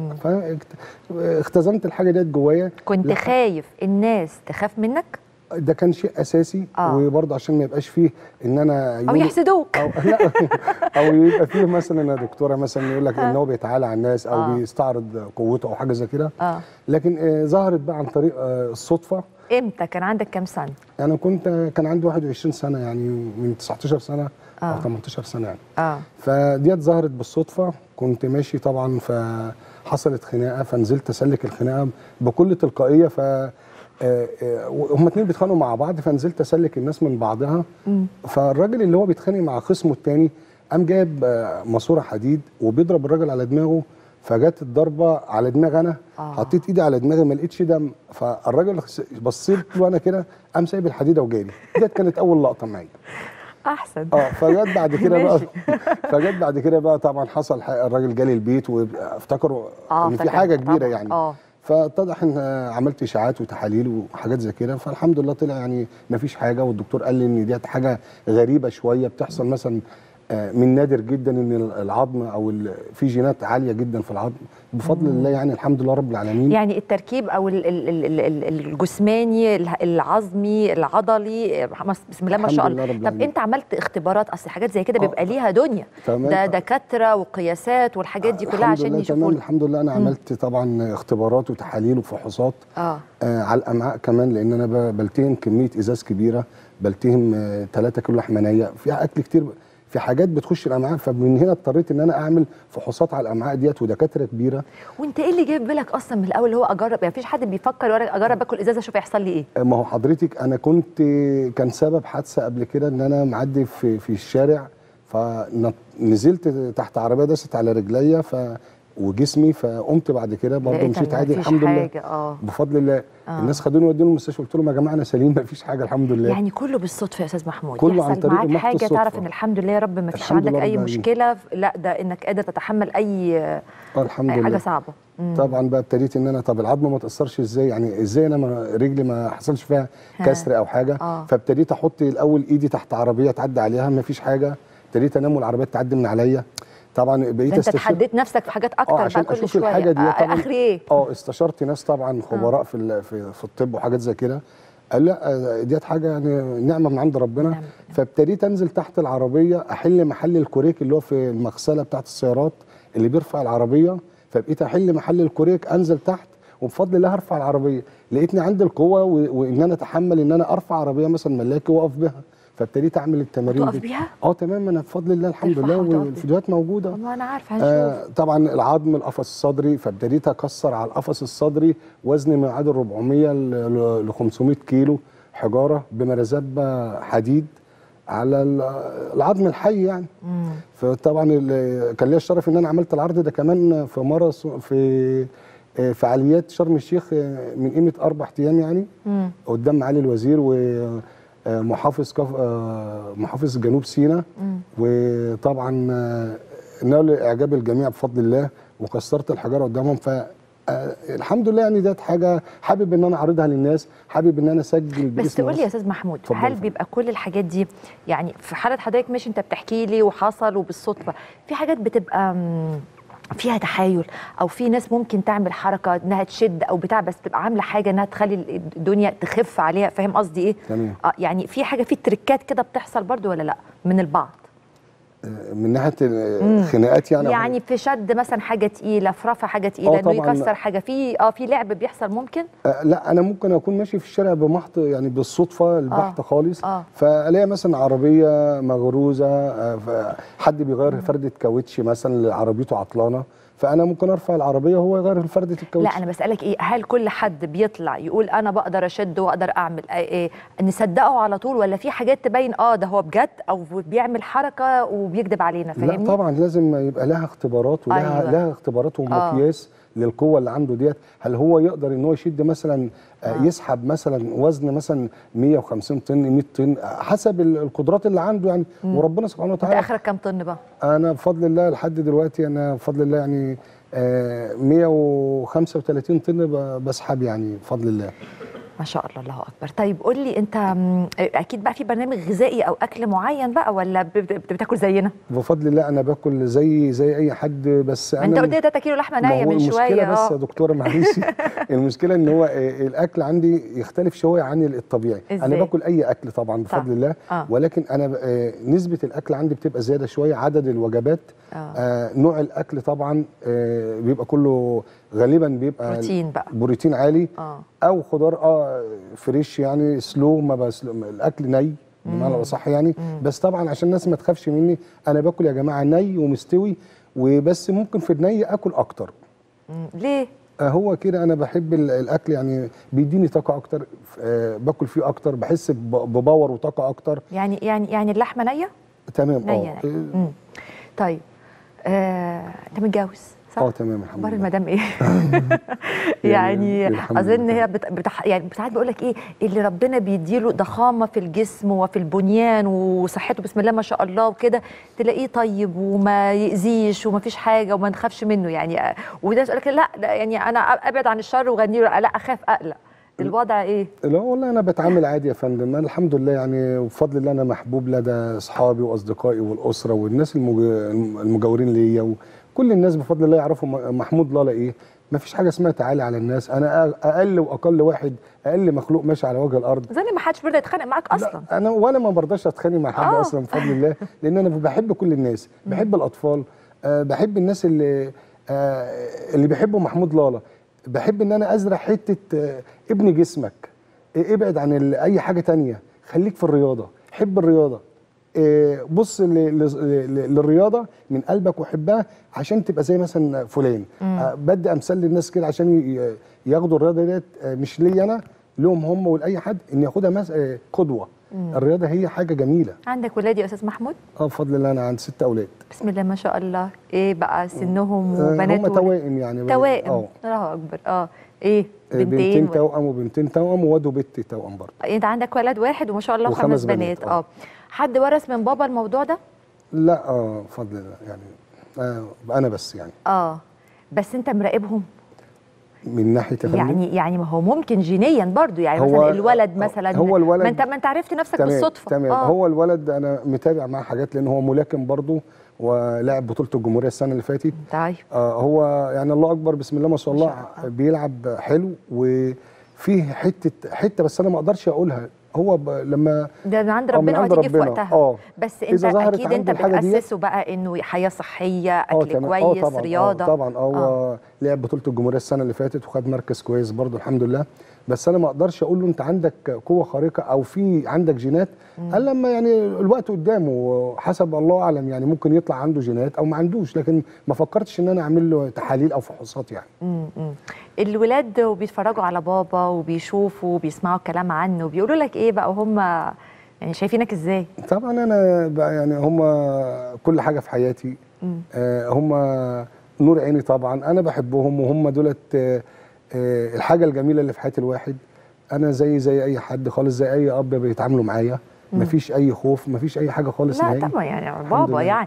فاختزمت الحاجه ديت جوايا كنت لا. خايف الناس تخاف منك ده كان شيء اساسي آه. وبرضه عشان ما يبقاش فيه ان انا او يقول- يحسدوك او لا او يبقى فيه مثلا يا دكتوره مثلا يقول لك ان هو بيتعالى على الناس او آه. بيستعرض قوته او حاجه زي كده اه لكن آه، ظهرت بقى عن طريق آه، الصدفه امتى كان عندك كام سنه انا كنت كان عندي 21 سنه يعني من 19 سنه آه. او 18 سنه يعني اه فديت ظهرت بالصدفه كنت ماشي طبعا فحصلت خناقه فنزلت اسلك الخناقه بكل تلقائيه ف آه، آه، هما اتنين بيتخانقوا مع بعض فنزلت اسلك الناس من بعضها مم. فالراجل اللي هو بيتخانق مع خصمه التاني قام جايب آه، ماسوره حديد وبيضرب الراجل على دماغه فجت الضربه على دماغي انا آه. حطيت ايدي على دماغي ما لقيتش دم فالراجل بصيت له انا كده قام سايب الحديده وجالي ديت كانت اول لقطه معايا احسن اه فجت بعد كده بقى ماشي. فجت بعد كده بقى طبعا حصل ح- الراجل جالي البيت وافتكروا اه ان في فكان حاجه كبيره طبعاً. يعني اه فاتضح ان عملت اشاعات وتحاليل وحاجات زي كده فالحمد لله طلع يعني ما فيش حاجه والدكتور قال لي ان دي حاجه غريبه شويه بتحصل مثلا آه، من نادر جدا ان العظم او ال- في جينات عاليه جدا في العظم بفضل الله يعني الحمد لله رب العالمين يعني التركيب او ال- ال- ال- ال- ال- الجسماني ال- العظمي العضلي بسم الله ما الحمد شاء لله الله رب طب العالمين. انت عملت اختبارات اصل حاجات زي كده بيبقى ليها دنيا تمام. ده دكاتره وقياسات والحاجات دي كلها الحمد عشان لله يشوفوا تمام لك. الحمد لله انا مم. عملت طبعا اختبارات وتحاليل وفحوصات اه آه على الامعاء كمان لان انا ب- بلتهم كميه ازاز كبيره بلتهم 3 كيلو لحمه نيه في اكل كتير في حاجات بتخش الامعاء فمن هنا اضطريت ان انا اعمل فحوصات على الامعاء ديت ودكاتره كبيره وانت ايه اللي جاي في بالك اصلا من الاول اللي هو اجرب يعني مفيش حد بيفكر يقول لك اجرب اكل ازازه اشوف هيحصل لي ايه ما هو حضرتك انا كنت كان سبب حادثه قبل كده ان انا معدي في في الشارع فنزلت تحت عربيه دست على رجليا ف وجسمي فقمت بعد كده برضه لقيت مشيت إن عادي مفيش الحمد لله حاجة، اه بفضل الله آه. الناس خدوني ودوني المستشفى قلت لهم يا جماعه انا سليم مفيش حاجه الحمد لله يعني كله بالصدفه يا استاذ محمود كله عن يحصل طريق معاك محض حاجه الصدفة. تعرف ان الحمد لله يا رب ما فيش الحمد عندك لله اي رب العالمين. مشكله لا ده انك قادر تتحمل اي اه الحمد أي لله حاجه صعبه مم. طبعا بقى ابتديت ان انا طب العظمه ما تاثرش ازاي يعني ازاي انا ما رجلي ما حصلش فيها ها. كسر او حاجه آه. فابتديت احط الاول ايدي تحت عربيه تعدي عليها ما فيش حاجه ابتديت انام والعربيه تعدي من عليا طبعا بقيت ده انت استشير تحديت نفسك في حاجات اكتر اه بقى عشان كل اشوف شويه الحاجه دي آه، طبعا اخري ايه اه استشرت ناس طبعا خبراء في ال- في, في الطب وحاجات زي كده قال لا آه، ديت حاجه يعني نعمه من عند ربنا فابتديت انزل تحت العربيه احل محل الكوريك اللي هو في المغسله بتاعت السيارات اللي بيرفع العربيه فبقيت احل محل الكوريك انزل تحت وبفضل الله هرفع العربيه لقيتني عندي القوه و- وان انا اتحمل ان انا ارفع عربيه مثلا ملاكي واقف بها فابتديت اعمل التمارين تقف دي بيها؟ اه تمام انا بفضل الله الحمد ترفعها لله وتقف بيها. والفيديوهات موجوده والله انا عارفه هنشوف آه طبعا العظم القفص الصدري فابتديت اكسر على القفص الصدري وزن ما يعادل 400 ل 500 كيلو حجاره بمرزبه حديد على ال- العظم الحي يعني مم. فطبعا ال- كان ليا الشرف ان انا عملت العرض ده كمان في ماراث في آه، فعاليات شرم الشيخ آه، من قيمه اربع ايام يعني مم. قدام معالي الوزير ومحافظ كف... آه، محافظ جنوب سيناء مم. وطبعا آه، نال اعجاب الجميع بفضل الله وكسرت الحجاره قدامهم ف آه، الحمد لله يعني ديت حاجه حابب ان انا اعرضها للناس حابب ان انا اسجل بس باسم تقول لي يا مصر. استاذ محمود اتفضل هل يا بيبقى كل الحاجات دي يعني في حاله حضرتك مش انت بتحكي لي وحصل وبالصدفه في حاجات بتبقى مم، فيها تحايل او في ناس ممكن تعمل حركه انها تشد او بتاع بس تبقى عامله حاجه انها تخلي الدنيا تخف عليها فاهم قصدي ايه تمام اه يعني في حاجه في تريكات كده بتحصل برضو ولا لا من البعض من ناحيه مم. الخناقات يعني يعني في شد مثلا حاجه تقيله في رفع حاجه تقيله آه انه طبعاً. يكسر حاجه في اه في لعب بيحصل ممكن آه، لا انا ممكن اكون ماشي في الشارع بمحض يعني بالصدفه البحته آه. خالص آه. فالاقي مثلا عربيه مغروزه آه، ف- حد بيغير فرده كاوتش مثلا اللي عربيته عطلانه فانا ممكن ارفع العربيه وهو يغير فرده الكاوتش لا انا بسالك ايه هل كل حد بيطلع يقول انا بقدر اشد واقدر اعمل إيه إيه نصدقه على طول ولا في حاجات تبين اه ده هو بجد او بيعمل حركه وبيكذب علينا لا فاهمني طبعا لازم يبقى لها اختبارات ولها أيوة. أيوة. لها اختبارات ومقياس للقوه اللي عنده ديت هل هو يقدر ان هو يشد مثلا آه. آه. يسحب مثلا وزن مثلا 150 طن 100 طن آه، حسب ال- القدرات اللي عنده يعني مم. وربنا سبحانه انت وتعالى اخرك كام طن بقى انا بفضل الله لحد دلوقتي انا بفضل الله يعني آه 135 طن ب- بسحب يعني بفضل الله ما شاء الله الله اكبر طيب قول لي انت مم، اكيد بقى في برنامج غذائي او اكل معين بقى ولا ب- ب- بتاكل زينا بفضل الله انا باكل زي زي اي حد بس ما انا انت قلت لي 3 كيلو لحمه ما نيه هو من المشكله شويه بس يا اه دكتوره معلش المشكله ان هو آه، الاكل عندي يختلف شويه عن الطبيعي إزاي؟ انا باكل اي اكل طبعا بفضل طب. الله آه. ولكن انا ب- آه، نسبه الاكل عندي بتبقى زياده شويه عدد الوجبات آه. آه نوع الاكل طبعا آه بيبقى كله غالبا بيبقى بروتين بقى. بروتين عالي اه او خضار اه فريش يعني سلو ما بسلو الاكل ني بمعنى اصح يعني بس طبعا عشان الناس ما تخافش مني انا باكل يا جماعه ني ومستوي وبس ممكن في الني اكل اكتر مم، ليه آه، هو كده انا بحب ال- الاكل يعني بيديني طاقه اكتر آه، باكل فيه اكتر بحس ب- بباور وطاقه اكتر يعني يعني يعني اللحمه نيه تمام نيه اه نيه مم. طيب آه، انت متجوز صح؟ اه تمام الحمد اخبار لله المدام ايه؟ يعني الحمد اظن لله. هي بت... بتح... يعني ساعات بقول لك ايه اللي ربنا بيديله ضخامه في الجسم وفي البنيان وصحته بسم الله ما شاء الله وكده تلاقيه طيب وما يأذيش وما فيش حاجه وما نخافش منه يعني آه، وده يقول لك لا, لا يعني انا ابعد عن الشر وغني له لا اخاف اقلق الوضع ايه لا والله انا بتعامل عادي يا فندم انا الحمد لله يعني بفضل الله انا محبوب لدى اصحابي واصدقائي والاسره والناس المج- المجاورين ليا وكل الناس بفضل الله يعرفوا م- محمود لالا ايه ما فيش حاجه اسمها تعالي على الناس انا أ- اقل واقل واحد اقل مخلوق ماشي على وجه الارض زي ما حدش بيرضى يتخانق معاك اصلا انا وانا ما برضاش اتخانق مع حد آه. اصلا بفضل الله لان انا بحب كل الناس بحب الاطفال أه بحب الناس اللي أه اللي بيحبوا محمود لالا بحب ان انا ازرع حته أه ابني جسمك إيه، ابعد عن ال- اي حاجه تانية خليك في الرياضه حب الرياضه إيه، بص ل- ل- ل- للرياضه من قلبك وحبها عشان تبقى زي مثلا فلان مم. أه بدي امثال للناس كده عشان ي- ياخدوا الرياضه ديت أه مش ليا انا لهم هم ولاي حد ان ياخدها مس- أه قدوه مم. الرياضه هي حاجه جميله عندك ولاد يا استاذ محمود اه بفضل الله انا عندي ست اولاد بسم الله ما شاء الله ايه بقى سنهم آه، وبنات هم وولاد؟ توائم يعني توائم اه الله اكبر اه ايه آه، بنتين بنتين و... توأم وبنتين توأم وواد وبنت توأم برضه انت عندك ولد واحد وما شاء الله وخمس وخمس بنات، بنات آه. اه حد ورث من بابا الموضوع ده لا اه بفضل الله يعني آه انا بس يعني اه بس انت مراقبهم من ناحيه يا فندم. يعني يعني ما هو ممكن جينيا برضو يعني هو- مثلا الولد مثلا هو الولد- ما انت ما انت عرفت نفسك تمام بالصدفه تمام آه. هو الولد انا متابع معاه حاجات لان هو ملاكم برضه ولاعب بطوله الجمهوريه السنه اللي فاتت طيب آه هو يعني الله اكبر بسم الله ما شاء الله بيلعب حلو وفيه حته حته بس انا ما اقدرش اقولها هو ب... لما ده من عند آه، من ربنا عند وهتيجي في ربنا. وقتها اه بس إذا انت ظهرت اكيد انت عنده الحاجة ديت- بتاسسه بقى انه حياه صحيه اه اكل تمام. كويس آه طبعا رياضه آه طبعا هو آه. لعب بطوله الجمهوريه السنه اللي فاتت وخد مركز كويس برضه الحمد لله بس انا ما اقدرش اقول له انت عندك قوه خارقه او في عندك جينات الا لما يعني الوقت قدامه حسب الله اعلم يعني ممكن يطلع عنده جينات او ما عندوش لكن ما فكرتش ان انا اعمل له تحاليل او فحوصات يعني مم، مم. الولاد وبيتفرجوا على بابا وبيشوفوا وبيسمعوا الكلام عنه بيقولوا لك ايه بقى وهم يعني شايفينك ازاي طبعا انا بقى يعني هم كل حاجه في حياتي مم. آه، هم نور عيني طبعا انا بحبهم وهم دولت آه، آه، الحاجه الجميله اللي في حياه الواحد انا زي زي اي حد خالص زي اي اب بيتعاملوا معايا مم. مفيش اي خوف مفيش اي حاجه خالص لا نهائي طبعا يعني الحمد بابا لله. يعني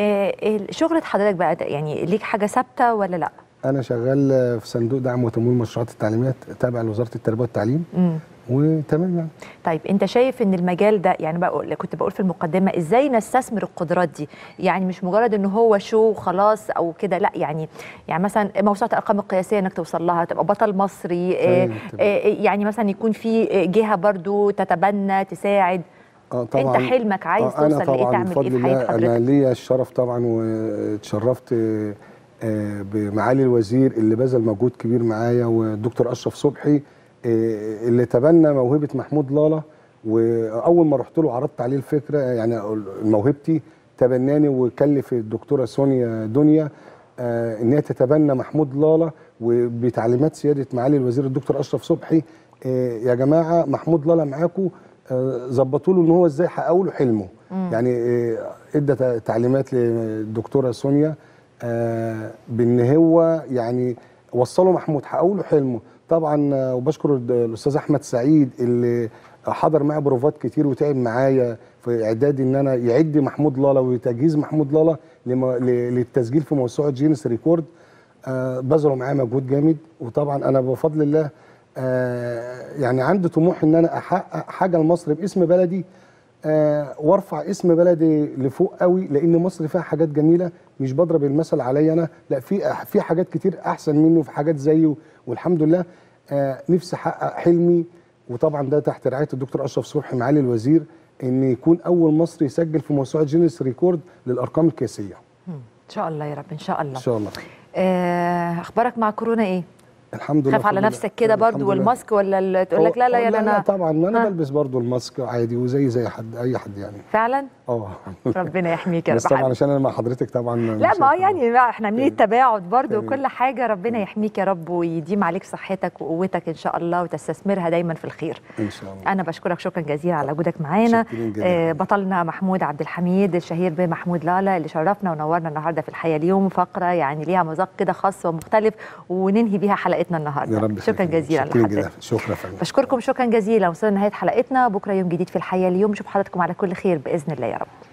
آه شغلة حضرتك بقى ده يعني ليك حاجه ثابته ولا لا انا شغال في صندوق دعم وتمويل المشروعات التعليميه تابع لوزاره التربيه والتعليم مم. وتمام يعني طيب انت شايف ان المجال ده يعني بقول كنت بقول في المقدمه ازاي نستثمر القدرات دي يعني مش مجرد ان هو شو وخلاص او كده لا يعني يعني مثلا موسوعه الارقام القياسيه انك توصل لها تبقى بطل مصري آه، تمام، آه، يعني مثلا يكون في جهه برضو تتبنى تساعد اه طبعا انت حلمك عايز آه، توصل أنا لايه طبعاً تعمل ايه بفضل في حياه الله حضرتك انا ليا الشرف طبعا واتشرفت آه، آه، بمعالي الوزير اللي بذل مجهود كبير معايا والدكتور اشرف صبحي آه، اللي تبنى موهبه محمود لالا واول ما رحت له عرضت عليه الفكره يعني موهبتي تبناني وكلف الدكتوره سونيا دنيا آه، ان هي تتبنى محمود لالا وبتعليمات سياده معالي الوزير الدكتور اشرف صبحي آه، يا جماعه محمود لالا معاكم آه، ظبطوا له ان هو ازاي يحققوا له حلمه مم. يعني آه، ادى ت- تعليمات للدكتوره سونيا آه، بان هو يعني وصلوا محمود حققوا له حلمه طبعا آه، وبشكر الد- الاستاذ احمد سعيد اللي حضر معايا بروفات كتير وتعب معايا في اعداد ان انا يعد محمود لالا وتجهيز محمود لالا لم- ل- للتسجيل في موسوعه جينيس ريكورد آه، بذلوا معايا مجهود جامد وطبعا انا بفضل الله آه، يعني عندي طموح ان انا احقق حاجه لمصر باسم بلدي آه، وارفع اسم بلدي لفوق قوي لان مصر فيها حاجات جميله مش بضرب المثل عليا انا لا في في حاجات كتير احسن منه في حاجات زيه والحمد لله آه، نفسي احقق حلمي وطبعا ده تحت رعايه الدكتور اشرف صبحي معالي الوزير ان يكون اول مصري يسجل في موسوعه جينيس ريكورد للارقام القياسيه ان شاء الله يا رب ان شاء الله ان شاء الله آه، اخبارك مع كورونا ايه الحمد لله خاف على بفضل نفسك الله. كده الحمد برضو لله. والماسك ولا ال- تقول لك لا لا أو- يا لا, لا انا طبعا ما انا ها. بلبس برضو الماسك عادي وزي زي حد اي حد يعني فعلا اه ربنا يحميك يا بس رب طبعا عشان انا مع حضرتك طبعا لا مش ما هو يعني بقى احنا عاملين التباعد برضو تمام. وكل حاجه ربنا يحميك يا رب ويديم عليك صحتك وقوتك ان شاء الله وتستثمرها دايما في الخير ان شاء الله انا بشكرك شكرا جزيلا على وجودك معانا شاكرين جداً. آه، بطلنا محمود عبد الحميد الشهير بمحمود لالا اللي شرفنا ونورنا النهارده في الحياه اليوم فقره يعني ليها مذاق كده خاص ومختلف وننهي بيها حلقتنا النهارده يا رب شكرا يخليك. جزيلا شاكرين لحضرتك جدا شكرا فندم بشكركم شكرا جزيلا وصلنا لنهايه حلقتنا بكره يوم جديد في الحياه اليوم نشوف حضراتكم على كل خير باذن الله يا رب